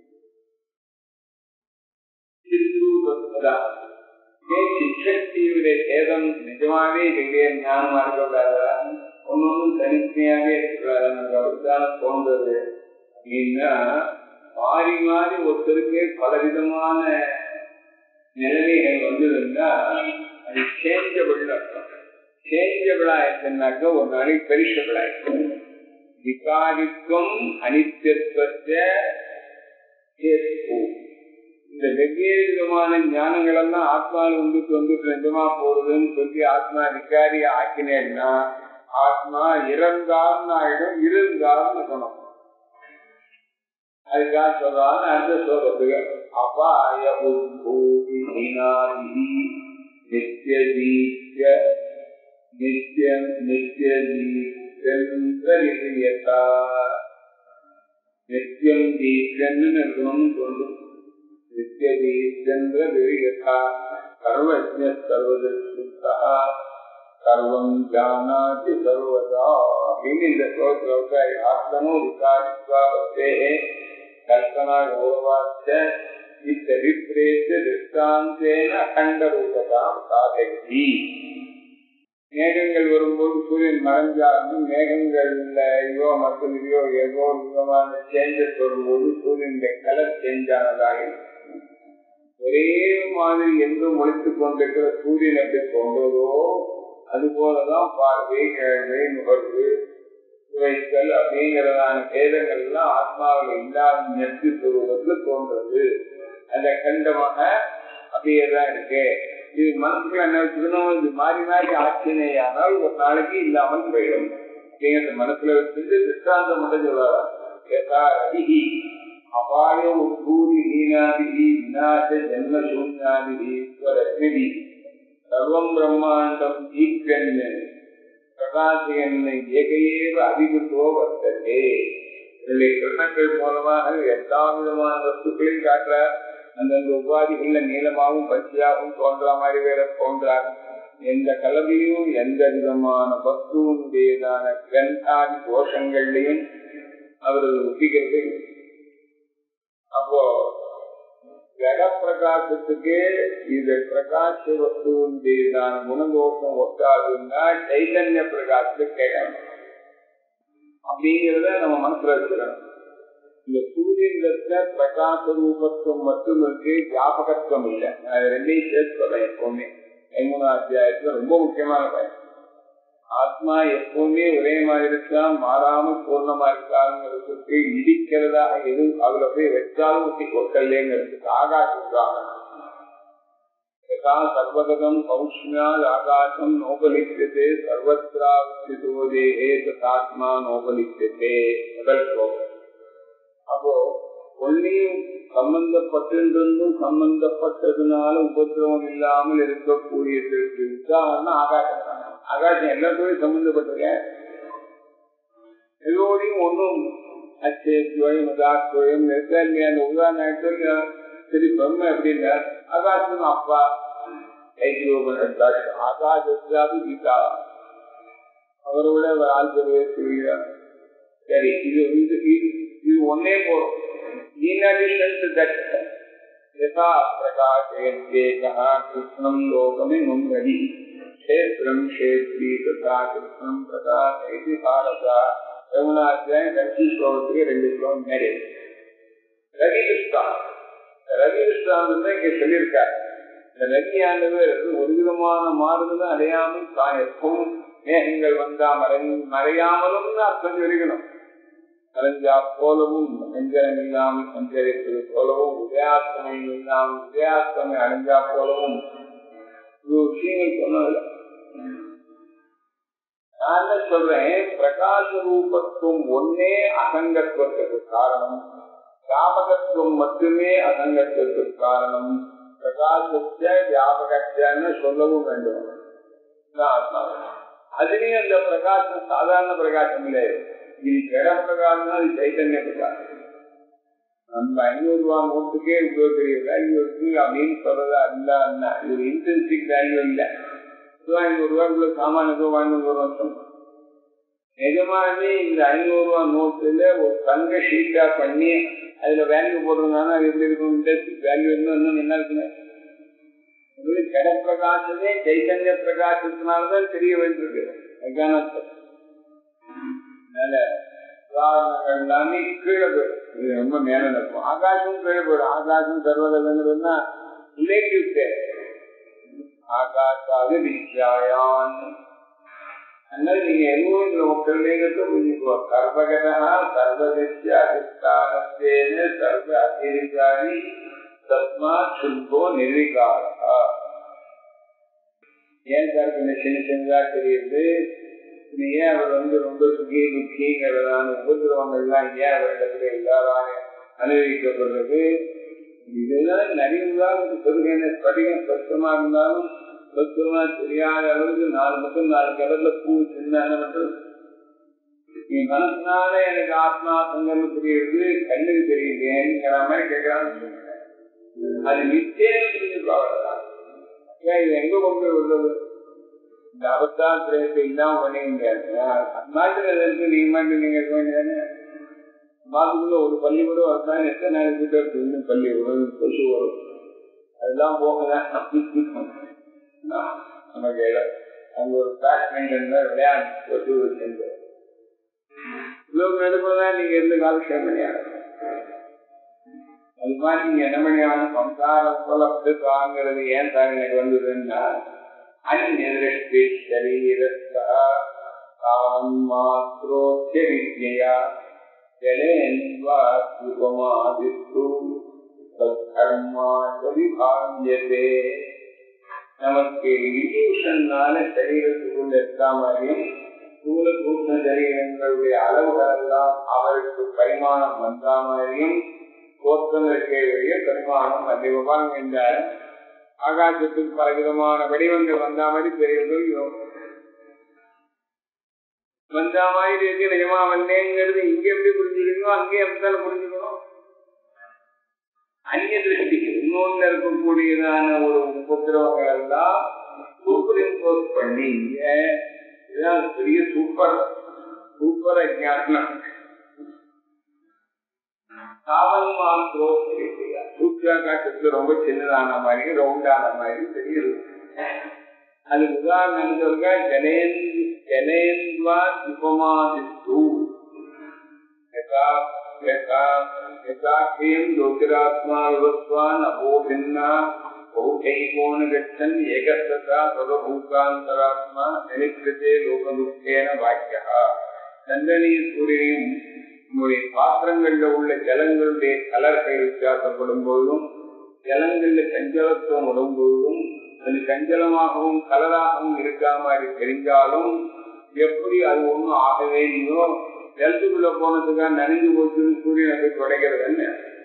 சித்ரூபத்தான் ஏன் சிக்ஷக்தியுடைய சேதம் நிஜமாவே இதுவே ஞானமா இருக்கக்கூடாதா ஒன்னொன்னும் தனித்தனியாவே இருக்கக்கூடாது நமக்கு அப்படித்தான தோன்றது அப்படின்னா மாறி மாறி ஒருத்தருக்கு பலவிதமான நிலைமைகள் வந்ததுன்னா அது சேஞ்சபிள் அர்த்தம் சேஞ்சபிள் ஆயிடுச்சுன்னாக்க ஒரு நாளைக்கு பெரிஷபிள் ஆயிடுச்சு விகாரித்துவம் அனித்தியத்துவத்தை சேர்த்து இந்த வெவ்வேறு விதமான ஞானங்கள் எல்லாம் ஆத்மாவில் வந்துட்டு வந்துட்டு நிஜமா போறதுன்னு சொல்லி ஆத்மா விகாரி ஆக்கினேன்னா ஆத்மா இறந்தார்னு ஆயிடும் இருந்தார்னு இருக்கணும் அதுக்காக சொல்றாங்க அந்த சொல்றதுக்கு அபாய உத்பூதி ஹீனாதி நித்திய தீட்ச நித்தியம் நித்திய தீட்சா நித்தியம் தீட்சன்னு இருக்கணும்னு சொல்லும் நித்தியதீச்சந்திர விரியதா சர்வஜ சர்வதா சர்வம் ஜானாதி சர்வதா அப்படின்னு இந்த ஸ்லோகத்துல ஆத்மனோ விகாரித்வாபத்தே கல்பனா கௌரவாச்ச இத்தரித்ரேச்ச திருஷ்டாந்தேன அகண்ட ரூபதாம் சாதகி மேகங்கள் வரும்போது சூரியன் மறைஞ்சாலும் மேகங்கள்ல ஐயோ மற்றும் இதுயோ ஏதோ ஒரு விதமான சேஞ்சஸ் வரும்போது சூரியனுடைய கலர் சேஞ்ச் ஆனதாக இருக்கும். ஒரே மாதிரி என்றும் ஒழித்துக் கொண்டிருக்கிற சூரியன் எப்படி தோன்றதோ அது போலதான் பார்வை கேள்வி நுகர்வு சுவைத்தல் அப்படிங்கிறதான பேதங்கள் எல்லாம் ஆத்மாவில் இல்லாத நெற்றி சுரூபத்தில் தோன்றது அந்த கண்டமாக அப்படியே தான் இருக்கு இது மனசுல என்ன வச்சுக்கணும் இது மாறி மாறி ஆட்சினையானால் ஒரு நாளைக்கு இல்லாமல் போயிடும் அப்படிங்கிறத மனசுல வச்சுட்டு திருஷ்டாந்தம் மட்டும் சொல்றாரா யதா ரதிஹி அபாய உத்பூதி ஹீனாதிஹி விநாச ஜன்ம சூன்யாதிஹி ஸ்வரத்மிதி சர்வம் பிரம்மாண்டம் ஈக்கன்னு பிரகாசியன்னை ஏகையேவ அதிகத்தோ வர்த்ததே இதனுடைய கிரணங்கள் மூலமாக எல்லா விதமான வஸ்துக்களையும் காட்டுறார் அந்தந்த உபாதிகள்ல நீளமாகவும் பச்சையாகவும் தோன்றா மாதிரி வேற தோன்றார் எந்த கலவையும் எந்த விதமான வஸ்துவனுடையதான கிரந்தாதி கோஷங்கள்லையும் அவரது ஒப்பிக்கிறது அப்போ ஜட பிரகாசத்துக்கு இந்த பிரகாச வஸ்துவனுடையதான குணதோஷம் ஒட்டாதுன்னா சைதன்ய பிரகாசத்தை கேட்கணும் அப்படிங்கிறத நம்ம மனசுல வச்சுக்கணும் இந்த சூரியன்ல பிரகாச ரூபத்துவம் மட்டும் இருக்கு வியாபகத்துவம் இல்லை நான் இது ரெண்டையும் சேர்த்து சொல்றேன் எப்பவுமே ஐமூணாம் அத்தியாயத்துல ரொம்ப முக்கியமான பயன் ஆத்மா எப்பவுமே ஒரே மாதிரி இருக்கலாம் மாறாம பூர்ணமா இருக்காங்கிறதுக்கு இடிக்கிறதாக எது அதுல போய் வச்சாலும் ஊட்டி கொட்டல்லேங்கிறதுக்கு ஆகாசம் யதா சர்வகதம் பௌஷ்மியால் ஆகாசம் நோபலித்ததே சர்வத்ராஸ்திதோ தேகே ததாத்மா நோபலித்ததே முதல் ஸ்லோகம் அப்போ ஒன்னையும் சம்பந்தப்பட்டிருந்தும் சம்பந்தப்பட்டதுனால உபதிரவம் இல்லாமல் இருக்கக்கூடியதற்கு உதாரணம் ஆகாசம் தான். ஆகாசம் எல்லாத்தோடையும் சம்பந்தப்பட்டிருக்கேன் எல்லோரையும் ஒன்றும் அச்சேத்வயம் உதாத்வயம் இருக்கா இல்லையா அந்த உதாரணம் எடுத்து சரி பிரம்ம எப்படின்னா ஆகாசம் அப்பா ஐக்கியோபன் ஆகாசாபி கீதா அவரை விட ஆள் பெரிய சொல்கிறார் சரி இது இது இது- இது ஒன்னே போதும் in addition to that यथा प्रकाशयत्येकः कृष्णं लोकमिमं रवि क्षेत्रं क्षेत्री तथा कृष्णं प्रकाशयति भारत யமுனாத்தியாயம் கட்சி ஸ்லோகத்துக்கு ரெண்டு ஸ்லோகம் மேலே ரவி கிருஷ்ணா ரவி கிருஷ்ணான் இங்க சொல்லியிருக்கார் இந்த ரவியானது ஒரு விதமான மாறுதலும் அடையாமல் தான் எப்பவும் மேகங்கள் வந்தா மறை மறையாமலும் அர்த்தம் இருக்கணும் மறைஞ்சா போலவும் நெஞ்சரம் இல்லாமல் சஞ்சரிப்பது போலவும் உதயாஸ்தமம் இல்லாமல் உதயாஸ்தமை அடைஞ்சா போலவும் இது விஷயங்கள் சொன்னதில்லை நான் என்ன சொல்றேன் பிரகாச ரூபத்துவம் ஒன்னே அசங்கத்துவத்துக்கு காரணம் வியாபகத்துவம் மட்டுமே அசங்கத்துவத்துக்கு காரணம் பிரகாசத்த வியாபகத்தன்னு சொல்லவும் வேண்டும் அதுலயும் அந்த பிரகாசம் சாதாரண பிரகாசம் இல்லை இது ஜட பிரகாசம் அது சைத்தன்ய பிரகாசம் நம்ம ஐநூறு ரூபாய் நோட்டுக்கே இவ்வளவு பெரிய வேல்யூ இருக்கு அப்படின்னு சொல்றதா இல்ல இது இன்டென்சிக் வேல்யூ இல்லை ஐநூறு ரூபாய்க்குள்ள சாமான ஏதோ வாங்கி வருவோம் நிஜமாவே இந்த ஐநூறு ரூபாய் நோட்டுல ஒரு தங்க ஷீட்டா பண்ணி அதுல வேல்யூ போட்டிருந்தாங்கன்னா அது எப்படி இருக்கும் இண்டஸ்ட்ரிக் வேல்யூ இன்னும் இன்னும் என்ன இருக்குன்னு ஜட பிரகாசமே சைத்தன்ய பிரகாசத்தினாலதான் தெரிய வேண்டியிருக்கு அஜானத்தை அதனால உதாரணங்கள் எல்லாமே கீழே போயிடும் இது ரொம்ப மேல இருக்கும் ஆகாசம் கீழே போயிடும் ஆகாசம் சர்வதங்கிறதுனா ரிலேட்டிவ் பேர் ஆகாசாது வித்யாயான் அதனால நீங்க எதுவும் இந்த மக்கள்லேங்கிறத புரிஞ்சுக்கோ சர்வகதா சர்வதஸ்ய அதிஷ்டானத்தேன சர்வ அதிகாரி தஸ்மா சுத்தோ நிர்விகாரா ஏன் சார் கொஞ்சம் சின்ன சின்னதா தெரியுது ஏன் அவர் வந்து ரொம்ப சுகி துக்கிங்கிறதான உபதிரவங்கள்லாம் ஏன் அவரிடத்துல எல்லாரும் அனுபவிக்கப்படுறது இதெல்லாம் நிறைவுதான் சொல்லுங்க படிகம் சொத்தமா இருந்தாலும் சொத்தமா தெரியாத அளவுக்கு நாலு மட்டும் நாலு கடல்ல பூ சின்ன மட்டும் நீ மனசுனால எனக்கு ஆத்மா சங்கம் புரியுது கண்ணுக்கு தெரியலையேங்கிற மாதிரி கேட்கறான்னு அது நிச்சயம் புரிஞ்சுக்கோதான் இது எங்க கொண்டு உள்ளது இந்த அவஸ்தாத்திரத்தை இல்லாம பண்ணிங்க அண்ணாச்சிரதற்கு நீங்க மாட்டு நீங்க இருக்க வேண்டியதானே மாதத்துக்குள்ள ஒரு பள்ளிக்கூடம் வரதான் எத்தனை நாளைக்கு கிட்ட இருக்கு பள்ளி வரும் கொசு வரும் அதெல்லாம் போகதான் நமக்கு அங்க ஒரு பேட்மிண்டன் விளையாடு கொசு சென்று இவ்வளவு எடுப்பதான் நீங்க எந்த காலக்ஷேபம் பண்ணியாங்க அது மாதிரி நீங்க என்ன பண்ணியான சம்சாரம் போல தாங்கிறது ஏன் தான் எனக்கு வந்ததுன்னா அந்நிருஷ்டி சரீரஸ்தா காமம் மாத்ரோக்கிய வித்யா ஜலேன்வாதித்து கர்மா விபாஞ்சதே நமக்கு இல்யூஷன்னால சரீரத்துக்குள்ள இருக்கா மாதிரியும் ஸ்தூல சூக்ம சரீரங்களுடைய அளவுகள் எல்லாம் அவருக்கு பரிமாணம் வந்தா மாதிரியும் தோற்றங்களுக்கே வெளிய பரிமாணம் அதிகமாக இந்த ஆகாசத்துக்கு பலவிதமான வடிவங்கள் வந்தா மாதிரி தெரியுது வந்தா மாதிரி இருக்கு நிஜமா வந்தேங்கிறது இங்க எப்படி புரிஞ்சுக்கணும் அங்கேயும் அப்படித்தானே புரிஞ்சுக்கணும் அந்நிய திருஷ்டிக்கு இன்னொன்னு இருக்கக்கூடியதான ஒரு உபதிரவங்கள் எல்லாம் சூப்பர் இம்போஸ் பண்ணி இங்க இதுதான் பெரிய சூப்பர் சூப்பர் அஜானம் காவல் மாத்திரோ சூத்தியாகாசத்துல ரொம்ப சின்னதான மாதிரி ரவுண்டான மாதிரி தெரியுது அது உதாரணம் சொல்க ஜனேன் ஜனேன்வா உபமாதித்து यथाख्यम् ज्योतिरात्मा विवस्वान् अभो भिन्ना बहुकैकोन गच्छन् एकस्तथा सर्वभूतान्तरात्मा निकृते लोकदुःखेन वाक्यः சந்திரனையும் சூரியனையும் நம்முடைய பாத்திரங்கள்ல உள்ள ஜலங்களுடைய கலர்கள் வித்தியாசப்படும் போதும் ஜலங்கள்ல சஞ்சலத்துவம் வரும் போதும் அது சஞ்சலமாகவும் கலராகவும் இருக்கா மாதிரி தெரிஞ்சாலும் எப்படி அது ஒண்ணும் ஆகவே இல்லையோ ஜலத்துக்குள்ள போனதுக்காக நனைஞ்சு போச்சு சூரியனை போய் குறைக்கிறது என்ன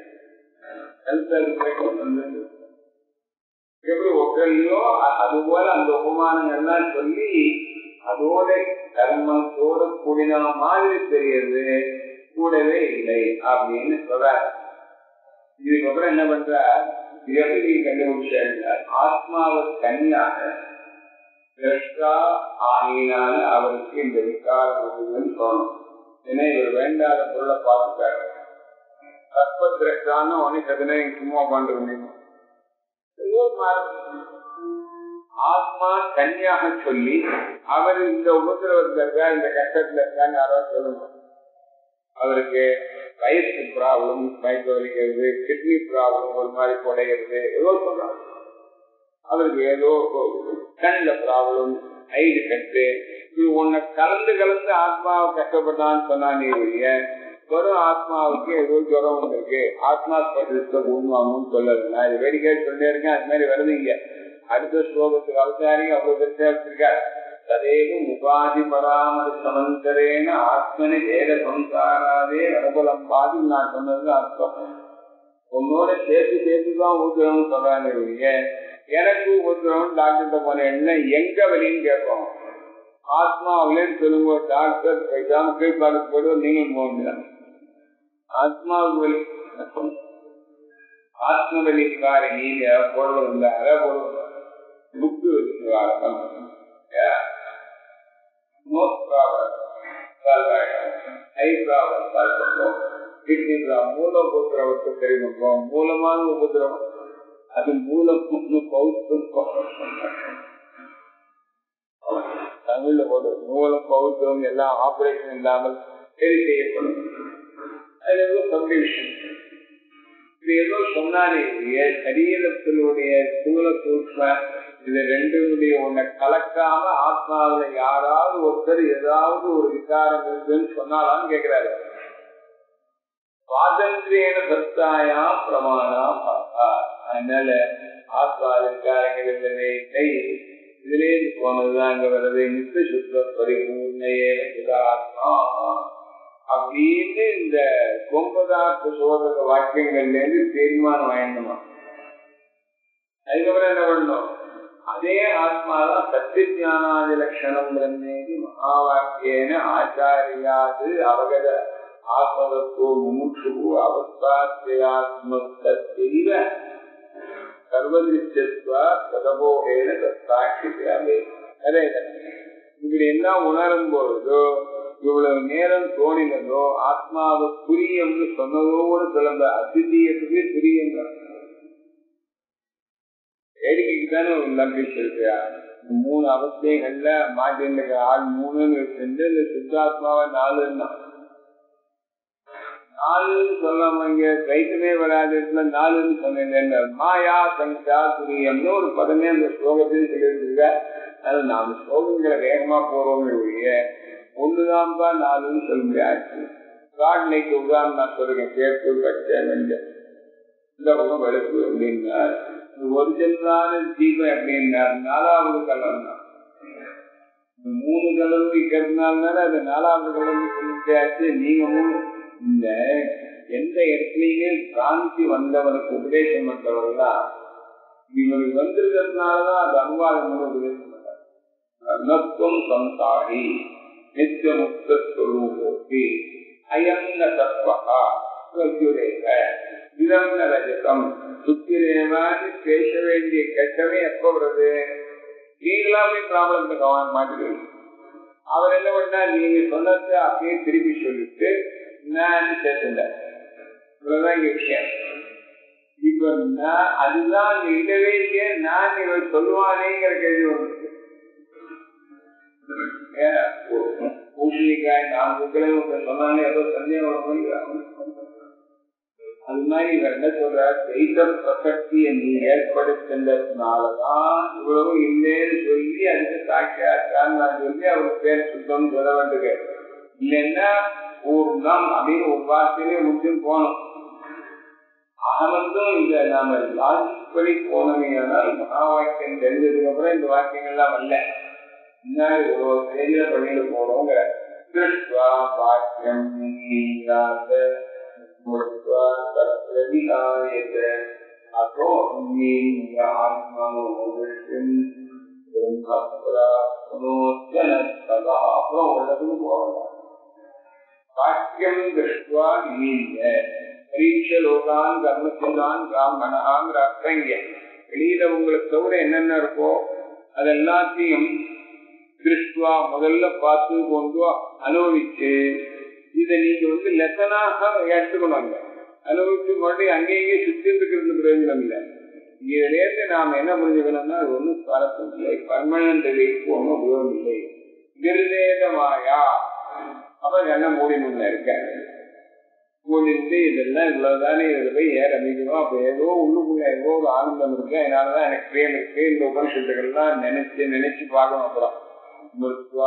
எப்படி ஒக்கல்லையோ அது போல அந்த உபமானங்கள்லாம் சொல்லி அதோட கர்மத்தோட கூடின மாதிரி தெரியுது கூடவே இல்லை அப்படின்னு சொல்றார் இதுக்கப்புறம் என்ன பண்றார் எப்படி கண்டுபிடிச்சார் ஆத்மாவை தனியாக திரஷ்டா ஆகினால் அவருக்கு இந்த விகாரம் வருதுன்னு தோணும் ஏன்னா இவர் வேண்டாத பொருளை பார்த்துட்டாரு தற்ப திரஷ்டான்னு உனக்கு அதனை சும்மா உட்காந்து முடியுமா ஆத்மா தனியாக சொல்லி அவர் இந்த உபதிரவத்தில் இருக்கா இந்த கஷ்டத்துல இருக்கான்னு யாராவது சொல்லுங்க அவருக்கு வயசு ப்ராப்ளம் மயக்க வலிக்கிறது கிட்னி ப்ராப்ளம் ஒரு மாதிரி குறைகிறது ஏதோ சொல்றாங்க அவருக்கு ஏதோ கண்ணில் ப்ராப்ளம் ஐடு கட்டு இது உன்னை கலந்து கலந்து ஆத்மாவை கஷ்டப்பட்டான்னு சொன்னானே ஒழிய வெறும் ஆத்மாவுக்கு ஏதோ ஜுரம் வந்திருக்கு ஆத்மா ஸ்பர்ஷத்தை உண்வாங்கன்னு சொல்லல நான் இது வேடிக்கை சொல்லிட்டே இருக்கேன் அது மாதிரி வருதுங்க அடுத்த ஸ்லோகத்துக்கு அவசாரிங்க அவ்வளவு பெருசா வச்சிருக்காரு ததேவும் உபாதி பராமரி சமந்தரேன ஆத்மனி வேத சம்சாராதே அனுபலம்பாதி நான் சொன்னது அர்த்தம் உன்னோட சேர்த்து சேர்த்து தான் ஊத்துறோம்னு சொல்றாங்க ஒழிய எனக்கு ஊத்துறோம் டாக்டர்கிட்ட போனேன்னா எங்க வலின்னு கேட்போம் ஆத்மாவிலேன்னு சொல்லும்போது டாக்டர் எக்ஸாம் கீழ்பாடு போட்டு நீங்களும் போக முடியாது ஆத்மாவுக்கு வலி ஆத்ம வலி நிவாரணி போடுறது இல்லை அதை போடுவது புக்கு நிவாரணம் நோ ப்ராப்ளம் சால்வ் ஆகிடும் ஐ ப்ராப்ளம் சால்வ் பண்ணுவோம் கிட்னி ப்ராப்ளம் மூல உபதிரவத்தை சரி பண்ணுவோம் மூலமான உபதிரவம் அது மூல புண்ணு பௌத்தம் தமிழ்ல போடு மூலம் பௌத்தம் எல்லாம் ஆபரேஷன் இல்லாமல் சரி செய்யப்படும் அது ஏதோ சப்டி விஷயம் இது ஏதோ சொன்னாரே சரீரத்தினுடைய ஸ்தூல சூக்ம இது ரெண்டுடைய உன்னை கலக்காம ஆத்மாவில யாராவது ஒருத்தர் ஏதாவது ஒரு விகாரம் இருக்குன்னு சொன்னாலான்னு கேட்கிறாரு சுவாதந்திரியன சத்தாயா பிரமாணா பார்த்தா அதனால ஆத்மா விகாரங்கள் இல்லவே இல்லை இதுலேருந்து போனதுதான் அங்க வருது நித்த சுத்த பரிபூர்ணையே ஆத்மா அப்படின்னு இந்த கொம்பதார்த்த சோதக வாக்கியங்கள்ல இருந்து தீர்மானம் வாங்கணுமா அதுக்கப்புறம் என்ன பண்ணணும் அதே ஆத்மாதான் சத்தியஞானாதி லட்சணம் பிரம்மேதி மகாவாக்கியேன ஆச்சாரியாது அவகத ஆத்மதத்துவ முமுட்சு அவஸ்தாத்மத்தைவ சர்வதிருஷ்டத்வா சதபோகேன சாட்சியாவே அதே இப்படி எல்லாம் உணரும் பொழுதோ இவ்வளவு நேரம் தோணினதோ ஆத்மாவை புரியம்னு சொன்னதோடு கிளம்ப அதிசயத்துக்கு புரியுங்க வேடிக்கைக்கு தானே ஒரு நம்பிக்கை இருக்கு மூணு அவஸ்தைகள்ல மாட்டின் ஆள் மூணுன்னு சென்று இந்த சுத்தாத்மாவை நாலுன்னா நாலுன்னு சொல்லாம இங்க ரைட்டுமே வராத இடத்துல நாலுன்னு சொன்னேன் மாயா சங்கா துரியம்னு ஒரு பதமே அந்த ஸ்லோகத்தையும் சொல்லியிருக்க அது நாம ஸ்லோகங்களை வேகமா போறோம் ஒழிய ஒண்ணுதான்பா நாலுன்னு சொல்ல முடியாது காட்லைக்கு உதாரணம் நான் சொல்றேன் சேர்ப்பு பச்சை வெஞ்சம் இந்த பக்கம் வெளுப்பு அப்படின்னா ஒரிஜினலான தீபம் அப்படின்னா நாலாவது கலர் தான் மூணு கலர் இருக்கிறதுனால அது நாலாவது கலர் சொல்லிட்டாச்சு நீங்க மூணு இந்த எந்த இடத்துலயுமே பிராந்தி வந்தவனுக்கு உபதேசம் பண்றவர் தான் இவனுக்கு வந்திருக்கிறதுனாலதான் அது அனுவாதம் உபதேசம் பண்றாரு நத்துவம் சந்தாரி நித்திய முக்தஸ்வரூபோக்கி அயங்க தத்வகா பிரத்யுரேக இதம் ரஜதம் சுத்திரேவான்னு பேச வேண்டிய கட்டமே எப்ப வருது நீங்களாமே ப்ராப்ளத்தை கவனம் மாட்டுகிறது அவர் என்ன பண்ணா நீங்க சொன்னதை அப்படியே திருப்பி சொல்லிட்டு நான் பேசல இவ்வளவுதான் இங்க விஷயம் இப்ப நான் அதுதான் அங்க இல்லவே இல்லையே நான் இவர் சொல்லுவானேங்கிற கேள்வி ஒன்று பூசணிக்காய் நான் உங்களை சொன்னாலே ஏதோ சந்தேகம் அது மாதிரி இவர் என்ன சொல்ற தெய்த பிரசக்தியை நீ ஏற்படுத்தினதுனாலதான் இவ்வளவு இல்லைன்னு சொல்லி அதுக்கு சாட்சியாச்சான்னு நான் சொல்லி அவருக்கு பேர் சுத்தம் சொல்ல வேண்டியது இல்லைன்னா பூர்ணம் அப்படின்னு ஒரு வார்த்தையிலே முடிச்சும் போனோம் ஆனந்தும் இந்த நாம லாஜிக் படி போனவங்கனால் மகா வாக்கியம் தெரிஞ்சதுக்கு அப்புறம் இந்த வாக்கியங்கள்லாம் வரல முன்னாடி ஒரு செய்தியில பண்ணிட்டு போறோங்க திருஷ்வா வாக்கியம் அப்போ அப்புறம் உள்ளதுக்கு போகலாம் வாக்கியம் திருஷ்டுவா நீங்க பரீட்ச லோகான் கர்மசில்லான் பிராமணாங்கிற அர்த்தங்க வெளியில உங்களுக்கு தவிர என்னென்ன இருக்கோ அது எல்லாத்தையும் திருஷ்டுவா முதல்ல பார்த்து கொண்டு அனுபவிச்சு இதை நீங்க வந்து லெசனாக எடுத்துக்கணும் அனுபவிச்சு மறுபடியும் அங்கேயே சுத்தி இருக்கிறது பிரயோஜனம் இல்லை இதுலேருந்து நாம் என்ன புரிஞ்சுக்கணும்னா அது ஒன்றும் சுவாரஸ்யம் இல்லை பர்மனன்ட் லைஃப் ஒன்றும் உபயோகம் இல்லை நிர்வேதமாயா அவன் என்ன மூடி முன்ன இருக்க உட்கொண்டிட்டு இதெல்லாம் இவ்வளவுதானே இதுல போய் ஏற அமைக்கணும் அப்ப ஏதோ உள்ளுக்குள்ள ஏதோ ஒரு ஆனந்தம் இருக்கு அதனாலதான் எனக்கு பிரியம் இருக்கு இந்த உபனிஷத்துக்கள்லாம் நினைச்சு நினைச்சு பார்க்கணும் அப்புறம் மிருத்வா.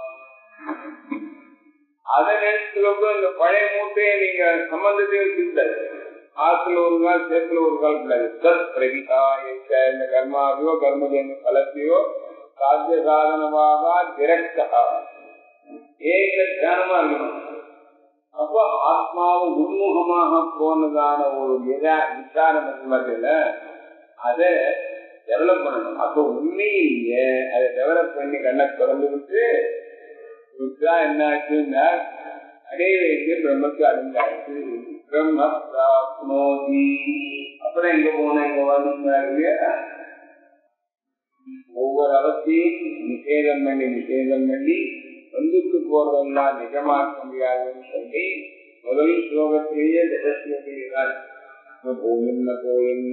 அதை நினைச்சுக்கிறப்ப இந்த பழைய மூட்டையை நீங்க சம்பந்தத்தையும் வச்சுக்கிட்டாரு ஆத்துல ஒரு கால் சேத்துல ஒரு கால் கூடாது தத் பிரகிதா எச்ச இந்த கர்மாவையோ கர்மஜன்ய பலத்தையோ சாத்திய சாதனமாக திரட்டா ஏக தியானமா இருக்கணும் அப்போ ஆத்மாவை உன்முகமாக போனதான ஒரு விதா விசாரம் மத்தியில அதை டெவலப் பண்ணணும் அப்போ உண்மையிலேயே அதை டெவலப் பண்ணி கண்ணை திறந்து விட்டு விட்டா என்ன ஆச்சுன்னா அடைய வேண்டிய பிரம்மக்கு அடைஞ்சாச்சு பிரம்ம பிராப்னோதி அப்புறம் எங்க போன எங்க வந்து ஒவ்வொரு அவத்தையும் நிஷேதம் பண்ணி நிஷேதம் பண்ணி வந்துட்டு போறதெல்லாம் நிஜமாக்க முடியாதுன்னு சொல்லி முதல் ஸ்லோகத்திலேயே ஜெகஸ்லோகியார் போயின்ன போயின்ன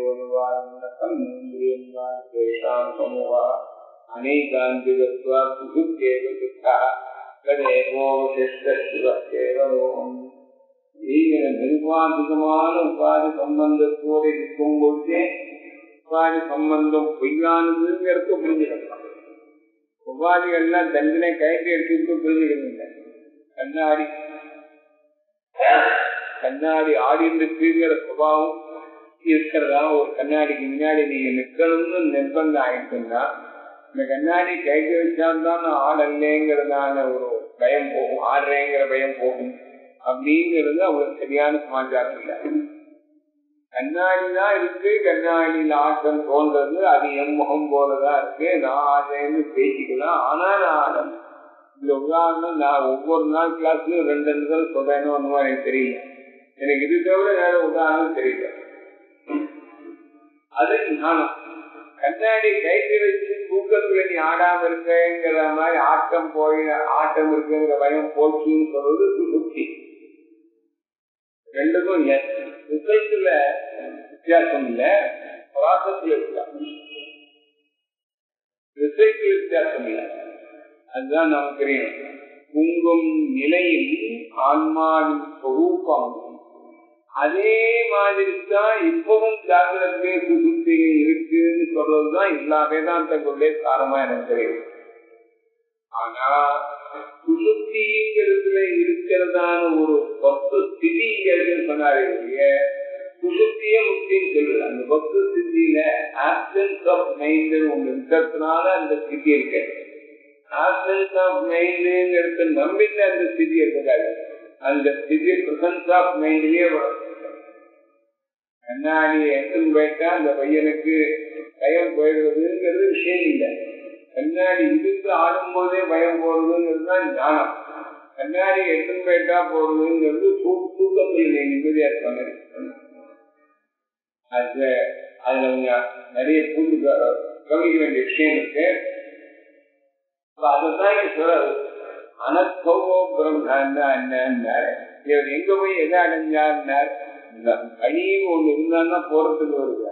தேசோனுவாரம் சமூகா அநேகான் ஜிகத்வா சுகுத்தேவ சித்தா கதேவோவசிஷ்டேவம் நீங்கிற நிர்வாதிகமான உபாதி சம்பந்தத்தோடு இருக்கும் பொழுதே உபாதி சம்பந்தம் பொய்யானதுங்கிறத புரிஞ்சுக்கலாம் உபாதிகள்லாம் தண்டனை கைக்கு எடுத்துட்டு புரிஞ்சுக்கணுங்க கண்ணாடி கண்ணாடி ஆடிட்டு இருக்குங்கிற சுபாவம் இருக்கிறதா ஒரு கண்ணாடிக்கு முன்னாடி நீங்க நிக்கணும்னு நிர்பந்தம் ஆயிட்டுன்னா இந்த கண்ணாடி கைக்கு வச்சால்தான் நான் ஆடல்லேங்கிறதான ஒரு பயம் போகும் ஆடுறேங்கிற பயம் போகும் அப்படிங்கிறது அவங்களுக்கு சரியான சமாச்சாரம் இல்லை கண்ணாடி தான் இருக்கு கண்ணாடியில் ஆட்டம் தோன்றது அது என் முகம் போலதான் இருக்கு நான் ஆடுறேன்னு பேசிக்கலாம் ஆனா நான் ஆடணும் இந்த உதாரணம் நான் ஒவ்வொரு நாள் கிளாஸ்லயும் ரெண்டு ரெண்டு தடவை சொல்றேன்னு ஒண்ணுமா எனக்கு தெரியல எனக்கு இது தவிர வேற உதாரணம் தெரியல அது ஞானம் கண்ணாடி கைக்கு வச்சு தூக்கத்துல நீ ஆடாம இருக்கங்கிற மாதிரி ஆட்டம் போய் ஆட்டம் இருக்குங்கிற பயம் போச்சுன்னு சொல்றது சுத்தி ரெண்டுக்கும் ரிசல்ட்ல வித்தியாசம் இல்ல ப்ராசஸ்ல வித்தியாசம் ரிசல்ட்ல வித்தியாசம் இல்ல அதுதான் நமக்கு தெரியும் உங்கும் நிலையில் ஆன்மாவின் சொரூபம் அதே மாதிரி தான் இப்பவும் ஜாகிரத்தை சுசுத்திகள் இருக்குன்னு சொல்றதுதான் எல்லா வேதாந்தங்களுடைய காரணமா எனக்கு தெரியும் ஆனா சுசுத்திங்கிறதுல இருக்கிறதான ஒரு பக்த ஸ்திதிங்கிறது சொன்னாரே சுசுத்திய முக்தின்னு சொல்லுது அந்த பக்த ஸ்திதியில ஆப்சன்ஸ் ஆஃப் மைண்ட் ஒண்ணு இருக்கிறதுனால அந்த ஸ்திதி இருக்கு ஆப்சன்ஸ் ஆஃப் மைண்டுங்கிறது நம்பிட்டு அந்த ஸ்திதி இருக்காது அந்த ஸ்திதி பிரசன்ஸ் ஆஃப் மைண்ட்லயே வரும் கண்ணாடி எடுத்துன்னு போயிட்டா அந்த பையனுக்கு பயம் போயிடுறதுங்கிறது விஷயம் இல்லை கண்ணாடி இழுத்து ஆடும் போதே பயம் போறதுங்கிறது தான் ஞானம் கண்ணாடி எடுத்துன்னு போயிட்டா போறதுங்கிறது தூக்கத்தில் நிம்மதியா இருப்பாங்க அது அதுல அவங்க நிறைய புரிஞ்சு கவனிக்க வேண்டிய விஷயம் இருக்கு அதுதான் இங்க சொல்றாரு அனத்தவோ பிரம்மா என்ன இவர் எங்க போய் எதை அடைஞ்சார் வழியும் ஒண்ணு இருந்தான்னா போறதுக்கு வருது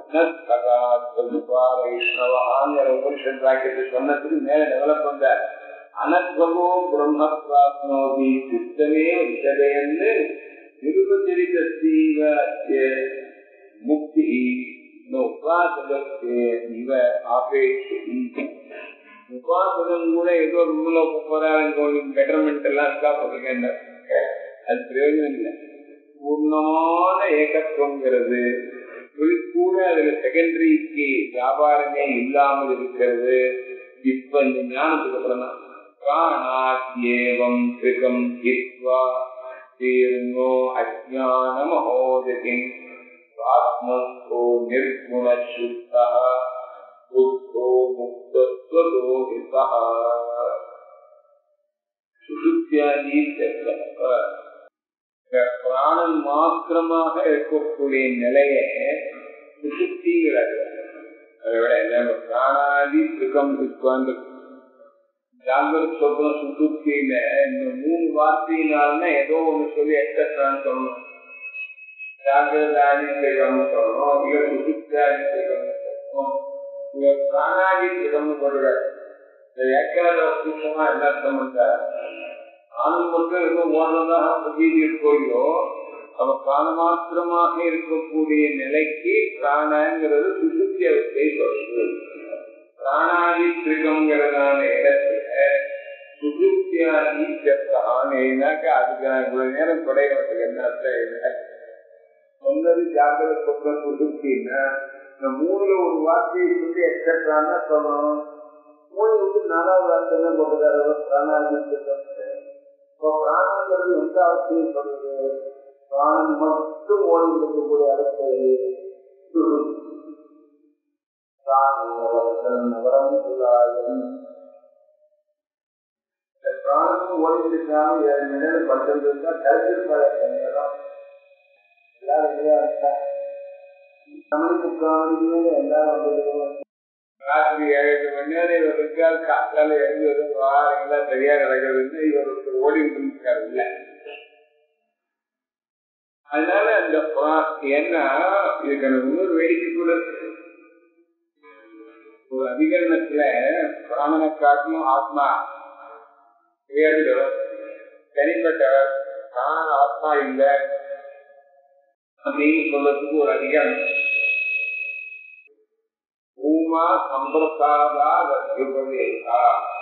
வைஷ்ணவாங்கிற உபனிஷத் வாக்கியத்தை சொன்னதுக்கு மேல டெவலப் பண்றார் அனத்வகோ பிரம்ம பிராப்னோதி சித்தமே விஷதையன்னு நிருபச்சரித்த தீவ முக்தி உபாசகத்தே இவ ஆபேட்சி உபாசகம் கூட ஏதோ ரூம்ல போறாங்க பெட்டர்மெண்ட் எல்லாம் இருக்கா போறீங்க அது பிரயோஜனம் இல்லை பூர்ணமான ஏகத்துவங்கிறது கூட அதுல செகண்டரிக்கு வியாபாரமே இல்லாமல் இருக்கிறது இப்ப இந்த ஞானத்துக்கு அப்புறம் தான் பிராணாத்யேவம் கிருகம் ஹித்வா தீர்ணோ அஜானமஹோதகின் ஆத்மஸ்தோ நிர்குண சுத்தா புத்தோ முக்தத்வதோஹிதா சுசுத்தியாதி பிராணன் மாத்திரமாக இருக்கக்கூடிய நிலைய சுசுத்திங்கிறார் அதை விட நம்ம பிராணாதி திருக்கம் இருக்குவாங்க ஜாகிரத் சொப்ன சுசுத்தியில இந்த மூணு வார்த்தையினால்னா ஏதோ ஒண்ணு சொல்லி எக்ஸட்ரான்னு சொல்லணும் ஜாகிரதாதி திருக்கம்னு சொல்லணும் இல்ல சுசுத்தியாதி திருக்கம்னு சொல்லணும் இல்ல பிராணாதி திருக்கம்னு சொல்றாரு இந்த வியாக்கியான சூட்சமா என்ன சம்பந்தார் ஆணும் மட்டும் எதுவும் ஓடுறதாக பிரதீதி இருக்கோயோ அவ பிராணமாத்திரமாக இருக்கக்கூடிய நிலைக்கு பிராணங்கிறது சுசுத்தி அவஸ்தை சொல்றது பிராணாதி திருகம்ங்கிறதான இடத்துல சுசுத்தியாதி ஆனேனாக்க அதுக்கு நான் இவ்வளவு நேரம் குறைவதுக்கு என்ன அர்த்தம் இல்லை சொன்னது ஜாகிரத சொன்ன சுசுத்தின்னா இந்த மூணுல ஒரு வார்த்தையை சொல்லி எக்ஸட்ரான்னா சொல்லணும் மூணு வந்து நாலாவது வார்த்தை தான் போட்டுக்காரு பிராணாதி திருகம் இப்போ பிராணங்கிறது எந்த அவசியம் சொல்றது பிராணம் மட்டும் ஓடி இருக்கக்கூடிய அவஸ்தை நகரம் பிராணம் ஓடி இருக்காம ஏழு நிமிடம் பட்டிருந்தா கருத்திருப்பாங்க நேரம் எல்லாரும் இல்லையா இருக்கா தமிழ் முக்காமணிக்கு எல்லாரும் வந்துருக்கோம் ராத்திரி ஏழு எட்டு மணி நேரம் இவர் இருக்கார் காத்தால எழுந்து எல்லாம் சரியா நடக்கிறது இவர் ஓடி இருக்காரு இல்ல அதனால அந்த ஏன்னா இதுக்கு எனக்கு இன்னொரு வேடிக்கை கூட ஒரு அதிகரணத்துல பிராணனை காட்டிலும் ஆத்மா உயர்ந்தவர் தனிப்பட்டவர் பிராணன் ஆத்மா இல்லை அப்படின்னு சொல்றதுக்கு ஒரு அதிகாரம் பூமா சம்பிரசாதா உபதேசா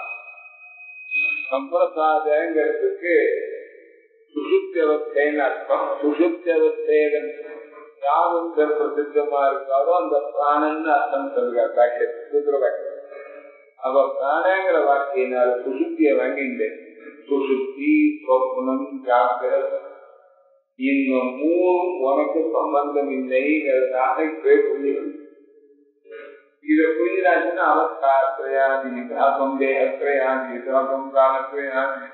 சம்பிரசாதங்கிறதுக்கு சுசுத்தியவத்தைன்னு அர்த்தம் சுசுத்தியவத்தேதன் யாவும் பிரசித்தமா இருக்காதோ அந்த பிராணன்னு அர்த்தம் சொல்லுங்க அவ பிராணங்கிற வார்த்தையினால சுசுத்திய வாங்கிட்டு சுசுத்தி சொப்னம் ஜாக்கிரத இந்த மூணு உனக்கு சம்பந்தம் இல்லைங்கிறதாக புரியும் இதை புரிஞ்சாச்சுன்னா அவஸ்தாத்திரையாதி விசாகம் தேகத்திரையாதி விசாகம் பிராணத்திரையாதி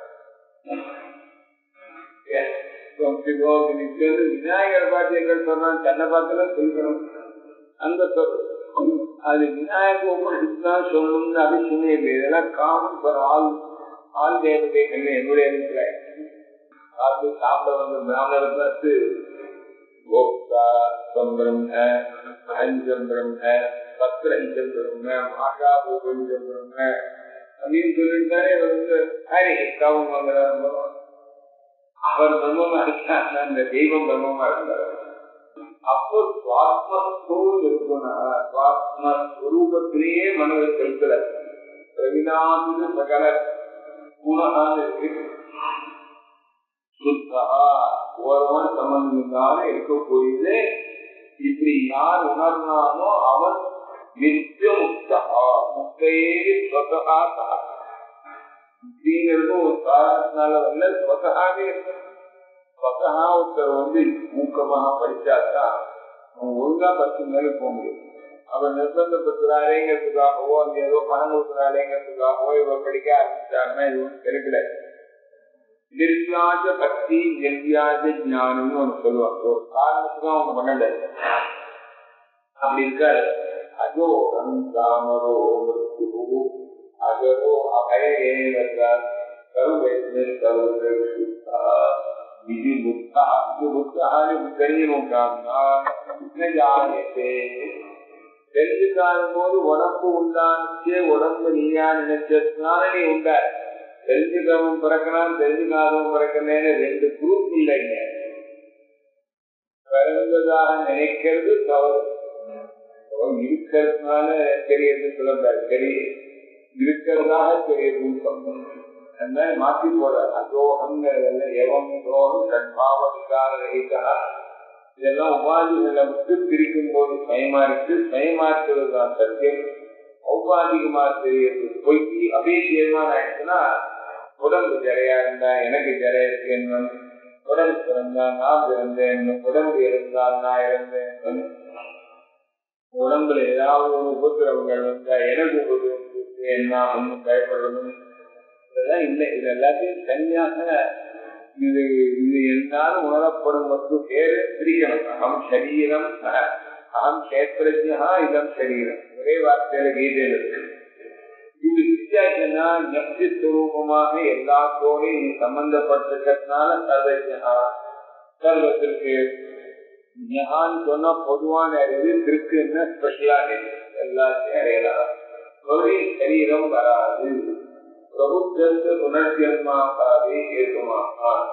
விநாயகர் பாட்டியங்கள் சொன்னான் தன்னை பார்த்துல சொல்லிக்கணும் அந்த அது விநாயக உபனிஷத்துதான் சொல்லணும்னு அவசியமே இல்லை இதெல்லாம் காமன் ஃபார் ஆல் ஆல் தேவதைகள் என்னுடைய அபிப்பிராயம் அது சாப்பிட வந்த பிராமணரை பார்த்து கோப்தா பிரம்ம அஞ்சம் பிரம்ம பத்திரஞ்சம் பிரம்ம மாஷாபூபஞ்சம் பிரம்ம அப்படின்னு சொல்லிட்டாரே வந்து ஹரி காவம் வாங்குறாரு அவர் பிரம்மமா இருக்காங்க அந்த தெய்வம் பிரம்மமா இருந்தார் அப்போ சுவாத்மஸ்தூல் இருக்குன்னா சுவாத்ம ஸ்வரூபத்திலேயே மனதை செலுத்தல பிரவினாமித சகல குணகான இருக்கு சுத்தா ஒருவன் சம்பந்தமாக இருக்கக்கூடியது இப்படி யார் உணர்ந்தானோ அவன் நித்திய முக்தா முக்தையே ஸ்வதா முக்திங்கிறது ஒரு காரணத்தினால வரல ஸ்வதாவே ஸ்வதா ஒருத்தர் வந்து ஊக்கமாக படிச்சாதான் அவன் ஒழுங்கா பத்து மேல போக முடியும் அவன் நிர்பந்தப்படுத்துறாரேங்கிறதுக்காகவோ அங்க ஏதோ பணம் கொடுக்குறாரேங்கிறதுக்காகவோ இவர் படிக்க ஆரம்பிச்சாருன்னா இது ஒன்றும் கிடைக்கல நிர்வியாஜ பக்தி நிர்வியாஜ ஞானம்னு ஒண்ணு சொல்லுவாங்க ஒரு காரணத்துக்கு அவங்க பண்ணல அப்படி இருக்காரு அதோ ராமரோ அகரோ அபயேவத்தால் சர்வஜ சர்வ இது புத்தா இது புத்தான்னு தெரியணும்னா ஜானியத்தே தெரிஞ்சுக்காரும் போது உடம்பு உண்டாச்சு உடம்பு நீயா நினைச்சதுனால நீ உண்டாரு தெரிஞ்சுக்கவும் பிறக்கலாம் தெரிஞ்சுக்காதவும் பிறக்கணும்னு ரெண்டு குரூப் இல்லைங்க பிறந்ததாக நினைக்கிறது தவறு இருக்கிறதுனால தெரியறது சொல்லக்கூடாது தெரிய இருக்கிறதாக தெரியறது அந்த மாற்றி போற அதோகங்கிறதுல எவம் தோகம் சட்பாவ விகார ரகிதா இதெல்லாம் உபாதிகளை விட்டு பிரிக்கும் போது பயமாறிட்டு பயமாற்றுவது தான் சத்தியம் ஔபாதிகமா தெரியறது பொய்க்கு அபேசியமான ஆயிடுச்சுன்னா உடம்பு ஜரையா இருந்தா எனக்கு ஜரை இருக்கு என்னும் உடம்பு பிறந்தா நான் பிறந்தேன் உடம்பு இருந்தால் நான் இருந்தேன் உடம்புல ஏதாவது ஒரு உபத்திரவங்கள் வந்தா எனக்கு ஒரு என்ன ஒன்றும் பயப்படணும் இதெல்லாம் இல்லை இது எல்லாத்தையும் தனியாக இது இது எல்லாரும் உணரப்படும் வஸ்து பேரு பிரிக்கணும் அகம் சரீரம் அகம் கஷேத்திரஜா இதம் சரீரம் ஒரே வார்த்தையில கீதையில இருக்கு இது வித்தியாசம்னா நப்தி ஸ்வரூபமாக எல்லாத்தோடையும் சம்பந்தப்பட்டிருக்கிறதுனால சர்வஜா சர்வத்திற்கு ஞான் சொன்னா பொதுவான அறிவு இருக்குன்னா ஸ்பெஷலா எல்லாத்தையும் அறியலாம் தொழில் சரீரம் வராது பிரபுத்தத்து உணர்த்தியமாகாதே ஏற்றுமாகா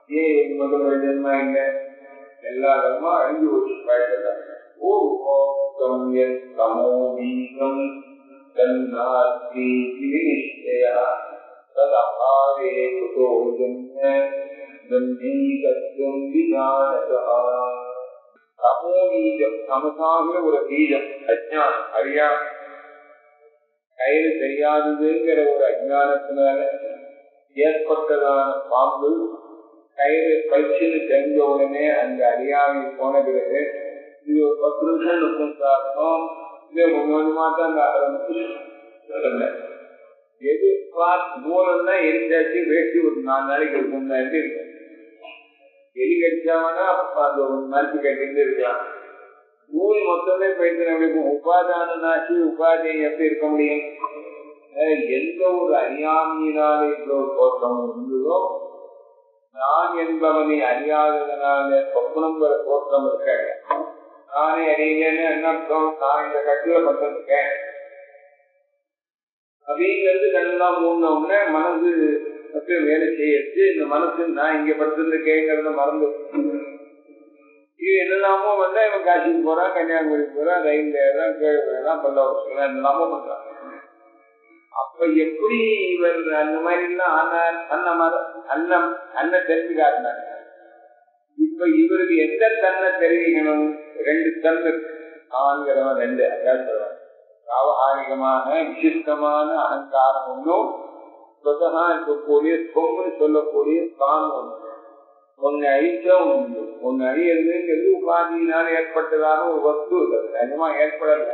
ஏன் முதல் ஜென்மா இல்ல எல்லா கர்மா அழிஞ்சு போச்சு பழக்கிறாங்க ஓம் தமோ வீகம் தன்னாஸ்தி நிச்சயா ததபாரே குதோ ஜன்ம தன்னீகத்துவம் விநாசா தமோபீஜம் தமசாகிற ஒரு பீஜம் அஜானம் அறியாமை கையில தெரியாததுங்கிற ஒரு அஜானத்தினால ஏற்பட்டதான பாம்பு கயிறு பயிற்சின்னு தெரிஞ்ச உடனே அந்த அறியாமை போன பிறகு இது ஒரு பத்து நிமிஷம் நிற்கும் சாப்பிட்டோம் இது கொஞ்சமா தான் ஆரம்பிச்சு எது நூலன்னா எரிஞ்சாச்சு வேட்டி ஒரு நாலு நாளைக்கு இருக்கும் இருக்கும் எலி கடிச்சாங்கன்னா அந்த ஒரு நாளைக்கு கட்டிட்டு இருக்கலாம் நூல் மொத்தமே போயிட்டு இருக்கும் உபாதான நாசி உபாதையும் எப்படி இருக்க முடியும் எந்த ஒரு அறியாமையினால இவ்வளவு தோற்றம் இருந்ததோ நான் என்பவனை அறியாததனால சொப்னங்கிற தோற்றம் இருக்க நானே அறியலன்னு என்ன அர்த்தம் நான் இந்த கட்டில பட்டிருக்கேன் அப்படிங்கிறது கண்ணெல்லாம் மூணோம்னா மனசு மட்டும் வேலை செய்யறது இந்த மனசு நான் இங்க படுத்திருக்கேங்கிறத மறந்து இது என்னெல்லாமோ வந்தா இவன் காசிக்கு போறான் கன்னியாகுமரி போறான் ரயில் ஏறான் கேழ்வெல்லாம் பல்லவரம் என்னெல்லாமோ பண்றான் அப்ப எப்படி இவர் அந்த மாதிரி எல்லாம் ஆனார் அன்ன அன்னம் அன்ன தெரிஞ்சு காட்டினார் இப்ப இவருக்கு எந்த தன்னை தெரிவிக்கணும் ரெண்டு தன்னு ஆண்கிறவன் ரெண்டு அதான் சொல்றான் வியாவகாரிகமான விசிஷ்டமான அகங்காரம் ஒன்றும் சொதகா இருக்கக்கூடிய தொம்னு சொல்லக்கூடிய தான் ஒன்று ஒன்னு அழிச்சம் உண்டு ஒன்னு அழியறதுங்கிறது உபாதியினால் ஏற்பட்டதான ஒரு வஸ்து நிஜமா ஏற்படல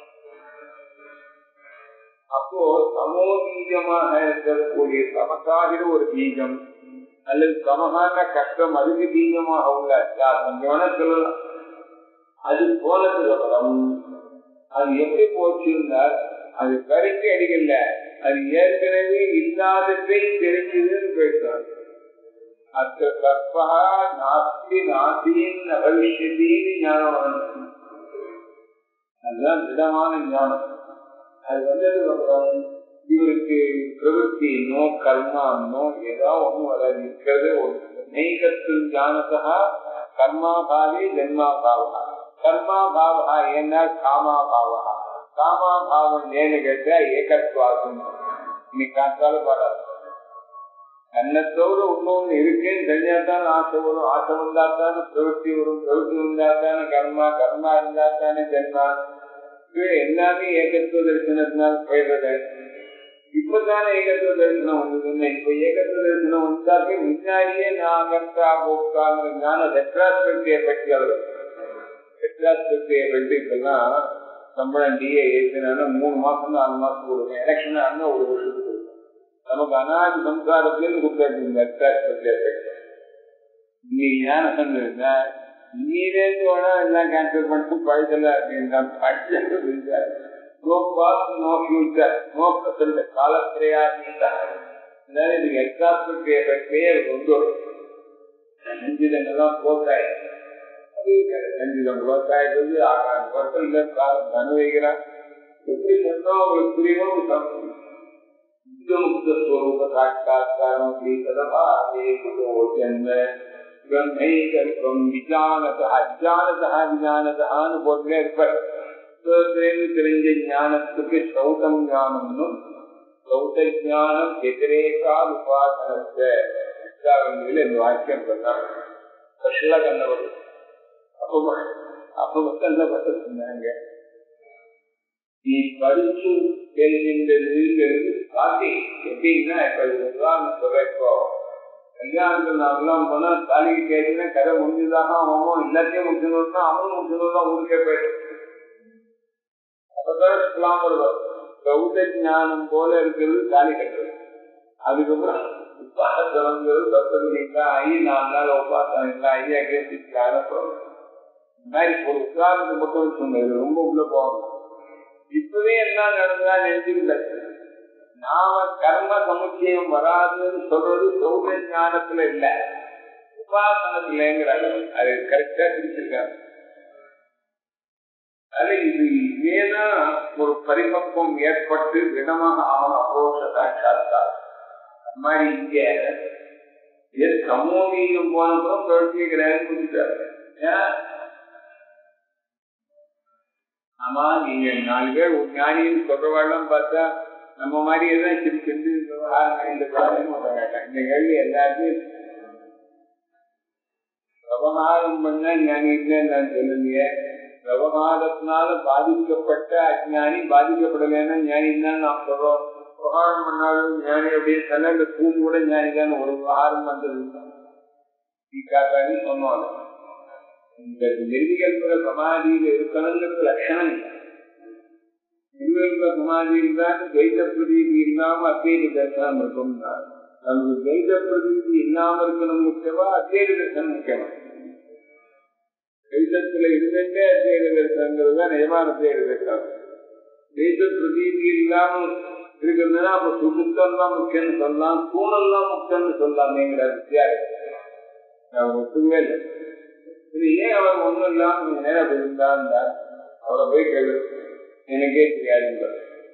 அப்போ சமோபீஜமாக இருக்கக்கூடிய சமக்காகிற ஒரு பீஜம் அல்லது சமகான கஷ்டம் அதுக்கு பீஜமாக உள்ள அத்தியாசம் வேணா சொல்லலாம் அது போனதுக்கு அப்புறம் அது எப்படி போச்சுன்னார் அது கருத்து அடிக்கல அது ஏற்கனவே இல்லாததை தெரிஞ்சதுன்னு பேசுறாங்க அத்த கற்பா நாஸ்தி நாசியின் அபவிஷத்தின்னு ஞானம் வரணும் அதுதான் திடமான ஞானம் அது வந்ததுக்கு அப்புறம் இவருக்கு பிரவൃத்தினோ கர்மானோ ஏதாவது ஒண்ணு வராது இருக்கிறது ஒரு நெய்கத்து ஞானத்தா கர்மா பாவி ஜென்மா பாவா கர்மா பாவா ஏன்னா காமா பாவா காமா பாவம் ஏன்னு கேட்டா ஏகத்வாசம் இன்னைக்கு காத்தாலும் பாடாது தன்னைத்தோடு இன்னொன்னு இருக்குன்னு தெரிஞ்சாதான் ஆசை வரும் ஆசை வந்தாத்தானே பிரவൃத்தி வரும் பிரவൃத்தி வந்தாத்தானே கர்மா கர்மா இருந்தாத்தானே ஜென்மா எல்லாமே ஏகத்துவ தரிசனத்தினால் போயிடுறது இப்பதானே ஏகத்துவ தரிசனம் வந்ததுன்னு இப்ப ஏகத்துவ தரிசனம் வந்தாலே முன்னாடியே நான் கர்த்தா போக்காங்கிற ஞான ரெட்ராஸ்பெக்டியை பற்றி அவர் ரெட்ராஸ்பெக்டியை பற்றி இப்பெல்லாம் சம்பளம் டிஏ ஏற்றினா மூணு மாசம் நாலு மாசம் கொடுக்கும் எலெக்ஷன் அண்ணன் ஒரு வருஷத்துக்கு கொடுக்கும் நமக்கு அனாதி சம்சாரத்திலிருந்து கொடுத்தாச்சு ரெட்ராஸ்பெக்டியை பற்றி இன்னைக்கு ஞானம் இருந்தா நீரேந்து வேணா எல்லாம் கேன்சல் பண்ணிட்டு பழக்கல அப்படின்னா படிச்சா no pass no future no present காலத்திரையா இதுக்கு எக்ஸாம்பிள் பேர் கொண்டு வரும் நெஞ்சிதங்கெல்லாம் போத்தாய் நெஞ்சிதம் போத்தாயிட்டு ஆகாது வருஷம் இல்ல காலம் அனுபவிக்கிறான் எப்படி சொன்னா உங்களுக்கு புரியணும் முக்த ஸ்வரூப சாட்சாத்காரம் கதமா ஜென்ம பிரம்மைகல்பம் விஜானத அஜானதா விஜானதான்னு போட்டுலே இருப்பார் தெரிஞ்ச ஞானத்துக்கு சௌதம் ஞானம்னு சௌத ஜானம் எதிரேகா உபாசனத்தை இந்த வாக்கியம் சொன்னாங்க ஸ்பெஷலா கண்ணவர் அப்போ அப்ப மக்கள் பட்ட சொன்னாங்க நீ படிச்சு தெரிகின்றது காட்டி எப்படின்னா இப்ப இதுதான் சொல்றப்போ கல்யாணத்தில் நாங்கெல்லாம் போனா தாலிக்கு கேட்டீங்கன்னா கதை முடிஞ்சுதாக அவன் எல்லாத்தையும் முடிச்சுனா அவனும் முடிச்சுதான் ஊருக்கே போயிடும் அப்பதான் வருவார் சௌத ஞானம் போல இருக்கிறது தாலி கட்டுறது அதுக்கப்புறம் உபாசனங்கிறது பத்ததிக்கா ஐ நாலு நாள் உபாசனம் இல்லை ஐயா கேட்டு அனுப்புறோம் இந்த மாதிரி ஒரு உதாரணத்துக்கு மட்டும் சொன்னது ரொம்ப உள்ள போகணும் இப்பவே என்ன நடந்ததா நினைச்சுக்கல நாம கர்ம சமுச்சயம் வராதுன்னு சொல்றது சௌத ஞானத்துல இல்ல உபாசனத்துலங்கிறாங்க அது கரெக்டா பிரிச்சிருக்காங்க அது இது இதேதான் ஒரு பரிபக்குவம் ஏற்பட்டு திடமாக ஆகணும் அபரோஷ சாட்சாத்கார் அது மாதிரி இங்க எஸ் சமூகம் போனப்புறம் பிரவர்த்தி கிடையாது புரிஞ்சுட்டாரு ஏன் ஆமா நீங்க நாலு பேர் ஒரு ஞானின்னு சொல்றவாள்லாம் பார்த்தா நம்ம மாதிரியே தான் சிறு செஞ்சு இந்த காரணம் கேட்டேன் இந்த கேள்வி எல்லாருமே விவகாரம் பண்ண ஞானி இல்லைன்னு நான் சொல்லுங்க விவகாரத்தினால பாதிக்கப்பட்ட அஜானி பாதிக்கப்படலைன்னா ஞானி தான் நான் சொல்றோம் விவகாரம் பண்ணாலும் ஞானி அப்படியே சொன்ன இந்த பூமி கூட ஞானி தான் ஒரு விவகாரம் பண்றது காக்கான்னு சொன்னோம் இந்த நிர்விகல்ப சமாதியில இருக்கணுங்கிறது லட்சணம் இல்லை நிர்விகல்ப சமாதியில் தான் துவைத பிரதீதி இல்லாம அத்வைத தரிசனம் இருக்கும் நமக்கு துவைத பிரதீதி இல்லாம இருக்கணும் முக்கியமா அத்வைத தரிசனம் முக்கியமா துவைதத்துல இருந்துட்டே அத்வைத தரிசனங்கிறது தான் நிஜமான அத்வைத தரிசனம் துவைத பிரதீதி இல்லாம இருக்கிறதுனா அப்ப சுசுத்தம் தான் முக்கியம்னு சொல்லலாம் தூணல் தான் முக்கியம்னு சொல்லலாமேங்கிற வித்தியாசம் நான் ஒத்துமே இல்லை இது ஏன் அவர் ஒண்ணும் இல்லாம நேரம் அப்படி இருந்தா அவரை போய் கேளு எனக்கே தெரியாது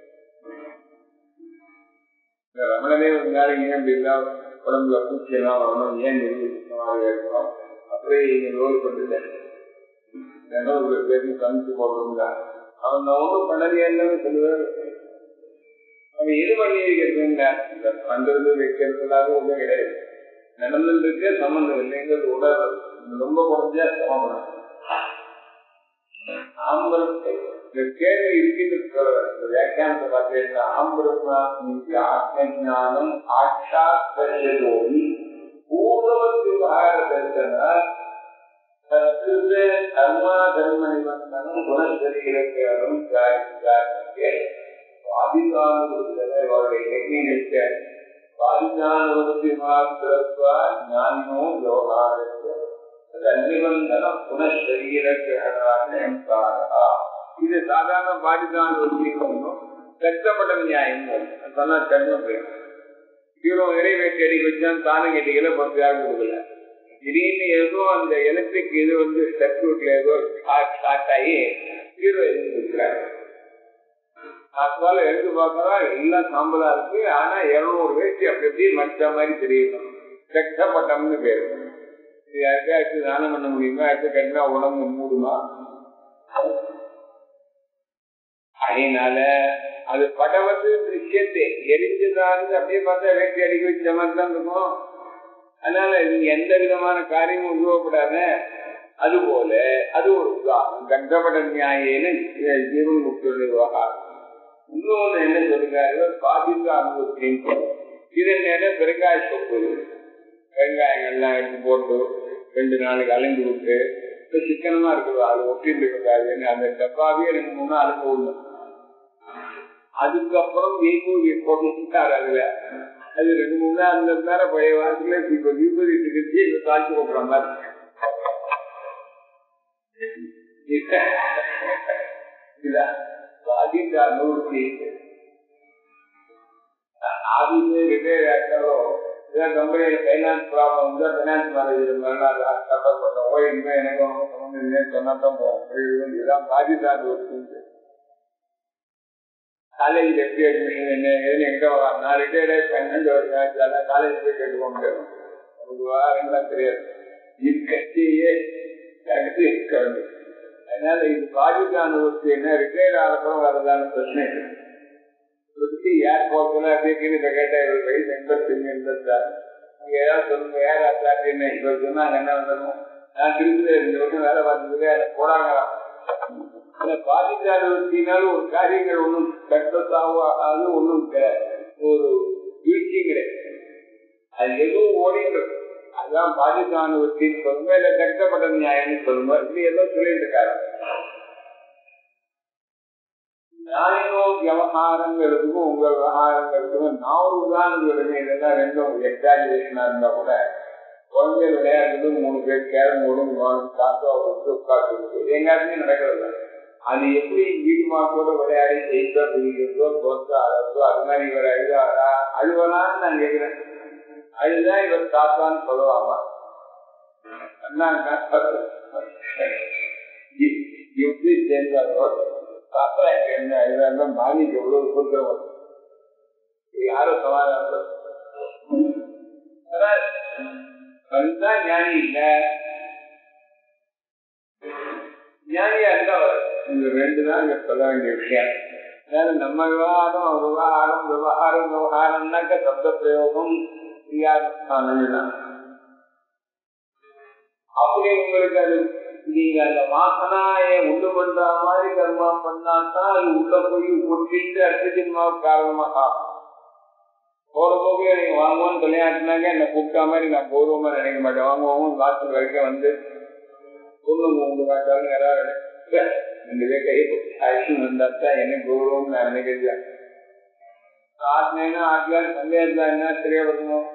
ரமணனே ஒரு நாளைக்கு ஏன் அப்படி இருந்தா உடம்புல பூச்சி எல்லாம் வரணும் ஏன் நிர்வகிக்கமாக இருக்கணும் அப்படியே இங்க நோய் கொண்டு ஒரு பேருக்கு சமைச்சு போடுறோம்ல அவன் நான் ஒன்றும் பண்ணலையேன்னு சொல்லுவார் அவன் எது பண்ணி வைக்கிறது பண்றது வைக்கிறதுனால ஒன்றும் கிடையாது நடந்துருக்கு சம்பந்தம் இல்லைங்கிறது உணர்வு ரொம்ப குறைஞ்சா சமம் ஆம்பரத்தை இந்த கேள்வி இருக்கின்ற வியாக்கியானத்தை பார்த்தீங்கன்னா ஆம்பரமா ஆத்மஜானம் ஆட்சா பரியதோடி பூர்வத் விவகார தரிசன கர்மா தர்ம நிபந்தனம் குணசரீரம் அவருடைய டெக்னிக் பாதிஞானவருத்தி மாத்திரத்வா ஞானினோ யோகாரத்வ தன்னிபந்தன புனഃசரீர கிரகணாரா இது சாதாரண பாதிதான் ஒரு கஷ்டப்பட்ட நியாயம் சொன்னா கர்மம் இவ்வளோ நிறைவேற்றி அடிக்க வச்சான் தானும் கேட்டீங்கள பத்து யாரும் கொடுக்கல திடீர்னு ஏதோ அந்த எலக்ட்ரிக் இது வந்து சர்க்கியூட்ல ஏதோ ஷார்ட் ஆகி ஹீரோ எழுதி கொடுக்குறாரு அப்பால எடுத்து பார்க்கறா எல்லாம் சாம்பலா இருக்கு ஆனா இருநூறு வேஷ்டி அப்படி எப்படி மற்ற மாதிரி தெரியணும் கஷ்டப்பட்டம்னு பேரு யாருக்காச்சும் தானம் பண்ண முடியுமா யாருக்கும் கட்டினா உடம்பு மூடுமா அதனால அது படவது விஷயத்தை எரிஞ்சுதான் அப்படியே பார்த்தா வேட்டி அடிக்க வச்ச மாதிரி தான் இருக்கும் அதனால நீங்க எந்த விதமான காரியமும் உருவப்படாத அது போல அது ஒரு உதாரணம் கண்டபட நியாயேன ஜீவன் முக்கிய விவகாரம் இன்னொன்னு என்ன சொல்லுறாரு பாதித்த அனுபவத்தின் இது என்ன பெருங்காய சொப்பு வெங்காயங்கள்லாம் எடுத்து போட்டு ரெண்டு நாளைக்கு அலைந்து விட்டு சிக்கனமா இருக்குது அது ஒட்டிட்டு இருக்காது அந்த டப்பாவே ரெண்டு மூணு அழுக்க விடணும் அதுக்கப்புறம் விபூதி போட்டுட்டாரு அதுல அது ரெண்டு மூணு நாள் அந்த நேரம் பழைய வாரத்துல இப்ப விபூதி திருச்சி இந்த காய்ச்சி போடுற மாதிரி பாதித்த நூற்றி ஆதிசே ரிட்டையர் ஆக்டரோ ஏதாவது கம்பெனியில ஃபைனான்ஸ் ப்ராப்ளம் வந்து ஃபைனான்ஸ் மேனேஜர் சஃபர் பண்ணோம் ஓ இனிமே எனக்கு ஒன்றும் சம்மந்தம் இல்லைன்னு சொன்னா தான் போவோம் இதுதான் பாதித்த நூற்றி காலேஜ் எப்படி அட்மிஷன் என்ன ஏதுன்னு எங்க வரலாம் நான் ரிட்டையர்ட் ஆகி பன்னெண்டு வருஷம் ஆச்சு அதான் காலேஜ் போய் கேட்டுக்க முடியாது ஒரு வாரம்லாம் தெரியாது இருக்கத்தையே கருத்து இருக்க வேண்டும் அதனால இது பாதித்த அனுபவத்து என்ன ரிட்டையர்ட் ஆகிறப்பறம் வரதான பிரச்சனை சுத்தி ஏர்போர்ட்ல அப்படியே கீழே கேட்டா இவர் வயசு எண்பத்தி எண்பத்தா அங்க ஏதாவது சொல்லுங்க யார் அத்தாட்டி என்ன இவர் சொன்னாங்க என்ன வந்துடும் நான் திருப்பதி ரெண்டு வருஷம் வேலை பார்த்ததுக்கு போடாங்களாம் பாதித்த அனுபவத்தினால ஒரு காரியங்கள் ஒன்றும் சக்சஸாவோ ஆகாது ஒன்றும் ஒரு வீழ்ச்சி கிடையாது அது எதுவும் ஓடிக்கிறது அதுதான் பாதித்த அனுபவத்தின்னு சொல்லுங்க இல்ல கஷ்டப்பட்ட நியாயம்னு சொல்லுங்க இப்படி ஏதோ சொல்லிட்டு இருக்காரு ஞானினோ விவகாரங்களுக்கும் உங்க விவகாரங்களுக்கும் நான் ஒரு உதாரணம் சொல்லுங்க இதெல்லாம் ரெண்டும் எக்ஸாஜுரேஷனா இருந்தா கூட குழந்தை விளையாடுறது மூணு பேர் கேரம் போடும் காசு அவருக்கு உட்காந்து இது எங்காருமே நடக்கிறது அது எப்படி வீடுமா கூட விளையாடி ஜெயித்தோ பிடிக்கிறதோ தோத்தோ அழகோ அது மாதிரி இவர் அழுதாரா அழுவலான்னு நான் கேட்கிறேன் அழுதான் இவர் தாத்தான்னு சொல்லுவாமா எப்படி சேர்ந்தாரோ தாத்தா என்ன அழுதாருன்னா பாதிக்கு எவ்வளவு கொடுக்கிறோம் யாரும் சமாதானம் அதுதான் ஞானி இல்ல ஞானியா இருந்தா இந்த ரெண்டு தான் இங்க சொல்ல வேண்டிய விஷயம் வேற நம்ம விவகாரம் விவகாரம் விவகாரம் விவகாரம்னாக்க சப்த பிரயோகம் கிரியாஸ்தானம் அப்படி உங்களுக்கு அது நீங்க அந்த வாசனாய உண்டு பண்ற மாதிரி கர்மா பண்ணாதான் அது உள்ள போய் ஒட்டிட்டு அடுத்த ஜென்மாவுக்கு காரணமாக ஆகும். போற போக நீங்க வாங்குவோன்னு கல்யாணத்துனாங்க என்ன கூப்பிட்டா மாதிரி நான் கௌரவமா நினைக்க மாட்டேன் வாங்குவோம் வாசல் வரைக்கும் வந்து சொல்லுங்க உங்க காட்டாலும் யாராவது ரெண்டு பேர் கையை ஆக்ஷன் வந்தா தான் என்ன கௌரவம் நான் நினைக்கிறேன் ஆட்டினேன்னா ஆட்டலாம் சந்தேகத்துல என்ன சரியா வரணும்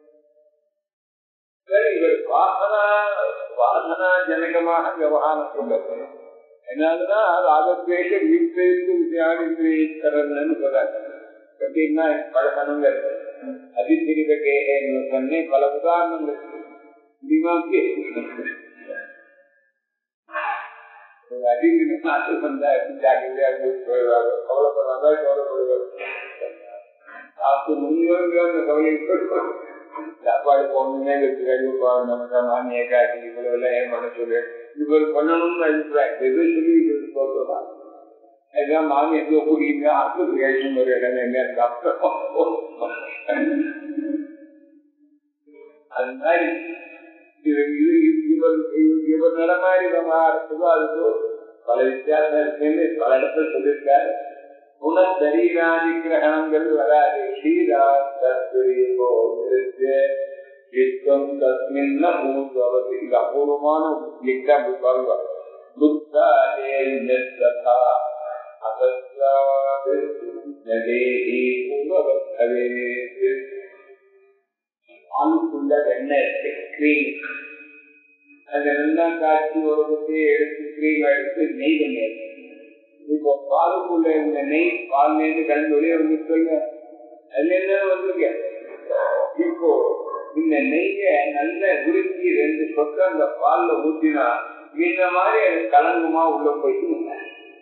சரி இவர் வாசனா வாசனா ஜனகமாக விவகாரம் சொல்ல என்னதுன்னா ராகத்வேஷ வீட்டிலிருந்து வித்தியாதிக்கிறன்னு சொல்றாங்க எப்படின்னா பழக்கணுங்கிறது அதிசிரித கேன்னு சொன்னே பல உதாரணங்கள் முடியுமாக்கு ஒரு அதிக நாட்டு வந்தா எப்படி ஜாக்கிரதையா இருந்து போயிடுவாங்க கவலைப்படுறாங்க கவலைப்படுவாங்க அப்படி முன்னோர்கள் அந்த கவலை சாப்பாடு போகணுமே நம்ம மாமியை காட்டி இவ்வளவு எல்லாம் ஏன் பண்ண சொல்லு இவர் பண்ணணும்னு அபிப்பிராயம் எது சொல்லி போட்டுதான் எல்லாம் மாமி எங்க கூட்டிங்க ஆத்து கிரியேஷன் ஒரு இடம் எங்க சாப்பிட்டோம் அது மாதிரி இது இது இவர் இவர் நில மாதிரி நம்ம அடுத்ததோ அதுக்கோ பல வித்தியாசம் இருக்குன்னு பல இடத்துல சொல்லியிருக்காரு புனசரீராதி கிரகணங்கள் வராது ஸ்ரீராஸ்திரம் தஸ்மின் பூர்வவதி இது அபூர்வமான எக்ஸாம்பிள் பாருங்க புத்தாதேன்யத்தா அசத்ராது நதேஹி பூர்வவத்தவே ஆளுக்குள்ள வெண்ணெய் இருக்கு கிரீம் அது நல்லா காய்ச்சி ஒரு குட்டியை எடுத்து கிரீம் எடுத்து நெய் பண்ணியாச்சு இப்போ பாலுக்குள்ள இருந்த நெய் பால் நேர்ந்து கலந்து வெளியே வந்து சொல்லுங்க அதுல என்ன வந்துருங்க இப்போ இந்த நெய்ய நல்ல உருக்கி ரெண்டு சொட்டு அந்த பால்ல ஊத்தினா இந்த மாதிரி அது கலங்குமா உள்ள போயிட்டு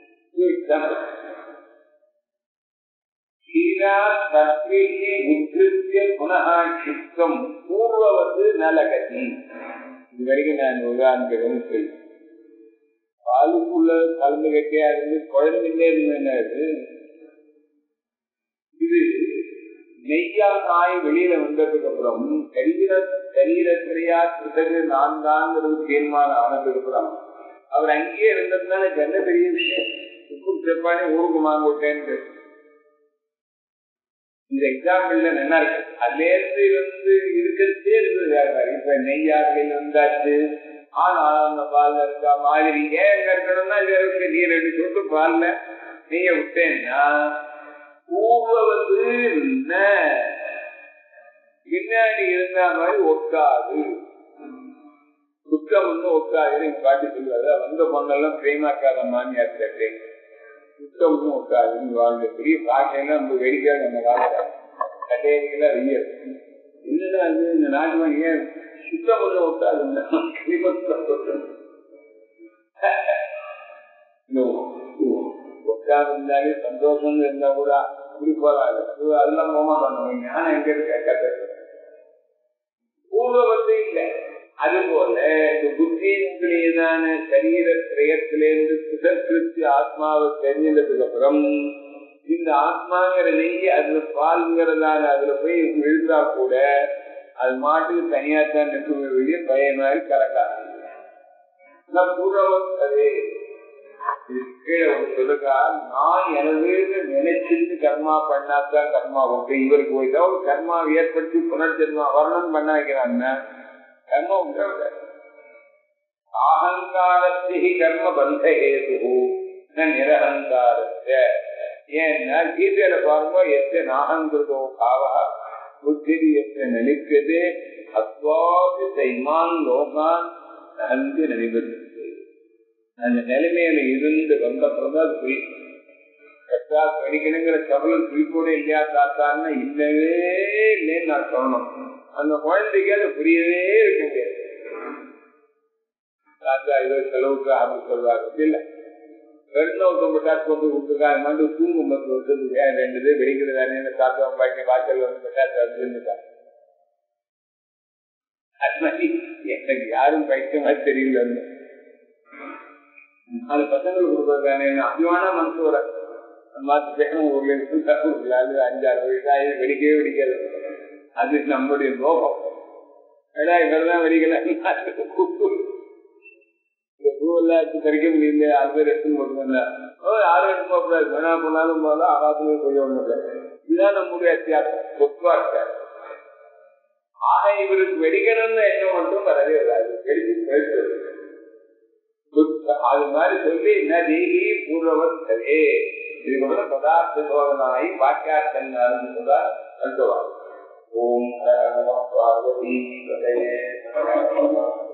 புனகாட்சிக்கம் பூர்வவது நலகதி இது வரைக்கும் நான் உதாரணம் சொல்லி பாலுக்குள்ள கலந்து கட்டியா இருந்து குழந்தைங்களே இருந்தது இது நெய்யா காய் வெளியில வந்ததுக்கு அப்புறம் சரீர சரீரத்திரையா கிருத்தகு நான் தான்ங்கிறது தீர்மானம் ஆனதுக்கு அப்புறம் அவர் அங்கேயே இருந்ததுனால என்ன பெரிய விஷயம் உப்பு செப்பானே ஊருக்கு மாங்கோட்டேன்னு இந்த எக்ஸாம்பிள்ல நல்லா இருக்கு அதுல இருந்து இருந்து இருக்கிறதே இருந்தது இப்ப நெய்யார்கள் இருந்தாச்சு ஆனால் அந்த பால்ல இருக்கா மாதிரி ஏன் இருக்கணும்னா இதற்கு நீர் எடுத்து சொல்லிட்டு பால்ல நெய்ய விட்டேன்னா பூர்வது பின்னாடி இருந்த மாதிரி ஒட்டாது சுத்தம் ஒன்றும் ஒட்டாதுன்னு காட்டி சொல்லுவாரு வந்த பொண்ணெல்லாம் பிரேமாக்காத மாமியார் கேட்டேன் சுத்தம் ஒன்றும் ஒட்டாதுன்னு வாழ்ந்த பெரிய பாஷையெல்லாம் நம்ம வெடிக்காது நம்ம காலத்துல கட்டையெல்லாம் வெய்ய என்னடா அது இந்த நாட்டு ஏன் சுத்தம் ஒன்றும் ஒட்டாது ஒட்டாது இருந்தாலே சந்தோஷம் இருந்தா கூட இப்படி போறாது அதெல்லாம் போக மாட்டோம் ஞானம் எங்க இருக்க பூர்வத்தை இல்லை அதுபோல இந்த புத்தியினுடையதான சரீர திரயத்திலிருந்து சுதக்கிருத்தி ஆத்மாவை தெரிஞ்சதுக்கு அப்புறம் இந்த ஆத்மாங்கிற நெய் அதுல பால்ங்கிறதான அதுல போய் விழுந்தா கூட அது மாட்டுக்கு தனியாத்தான் நிற்க வெளியே பயனாய் கலக்காது பூர்வத்தது கீழே ஒரு சொல்லுக்கா நான் எனதுன்னு நினைச்சிட்டு கர்மா பண்ணாதான் கர்மா உண்டு இவருக்கு போயிட்டா ஒரு கர்மா ஏற்படுத்தி புனர்ஜென்மா வர்ணம் பண்ண வைக்கிறாங்க கர்ம உண்டு அகங்காரத்தி கர்ம பந்த ஹேது நிரகங்காரத்த ஏன்னா கீதையில பாருங்க எத்த நாகங்கிருதோ பாவா புத்தி எத்த நினைக்கிறது அத்வாதி தைமான் லோகான் நன்கு நினைவது அந்த நிலைமையில இருந்து வந்தப்புறம் அது புரியும் கத்தா படிக்கணுங்கிற கவலம் குறிப்போட இல்லையா தாத்தான்னா இல்லவே இல்லைன்னு நான் சொல்லணும் அந்த குழந்தைக்கு அது புரியவே இருக்க முடியாது தாத்தா இதோ செலவுக்கு ஆபத்து சொல்றாரு இல்ல வெள்ளம் பட்டாசு வந்து கொடுத்துருக்காங்க வந்து தூங்கும் பத்து வருஷத்துக்கு ரெண்டு பேர் வெடிக்கிறதானே தாத்தா பாக்கி வாய்ச்சல் வந்து பட்டாசு வந்துருந்துட்டா அது மாதிரி எனக்கு யாரும் பைத்தியமா தெரியல அது பசங்களுக்கு கொடுக்கறதானே அபிமான மனசு வர மாத்து பேரும் ஊர்ல இருந்து அது அஞ்சாறு வயசாகி வெடிக்கவே வெடிக்காது அது நம்முடைய லோகம் ஏடா இவரெல்லாம் வெடிக்கல இந்த பூவெல்லாம் கறிக்க முடியல ஆறு பேர் எடுத்துன்னு போட்டுருந்தா ஓ யாரும் எடுத்து போகக்கூடாது வேணா போனாலும் போகலாம் ஆகாத்துல போய் ஒண்ணு இல்லை இதுதான் நம்முடைய அத்தியாசம் பொதுவா இருக்காது ஆக இவருக்கு வெடிக்கணும்னு எண்ணம் மட்டும் வரவே வராது வெடிச்சு பேசுறது அது மாதிரி சொல்லி என்ன தேகி பூர்வவத்தரே இதுக்கப்புறம் பதார்த்த சோதனாய் வாக்கியார்த்தங்கள் சொல்ல அர்த்தவாங்க ஓம் பார்வதி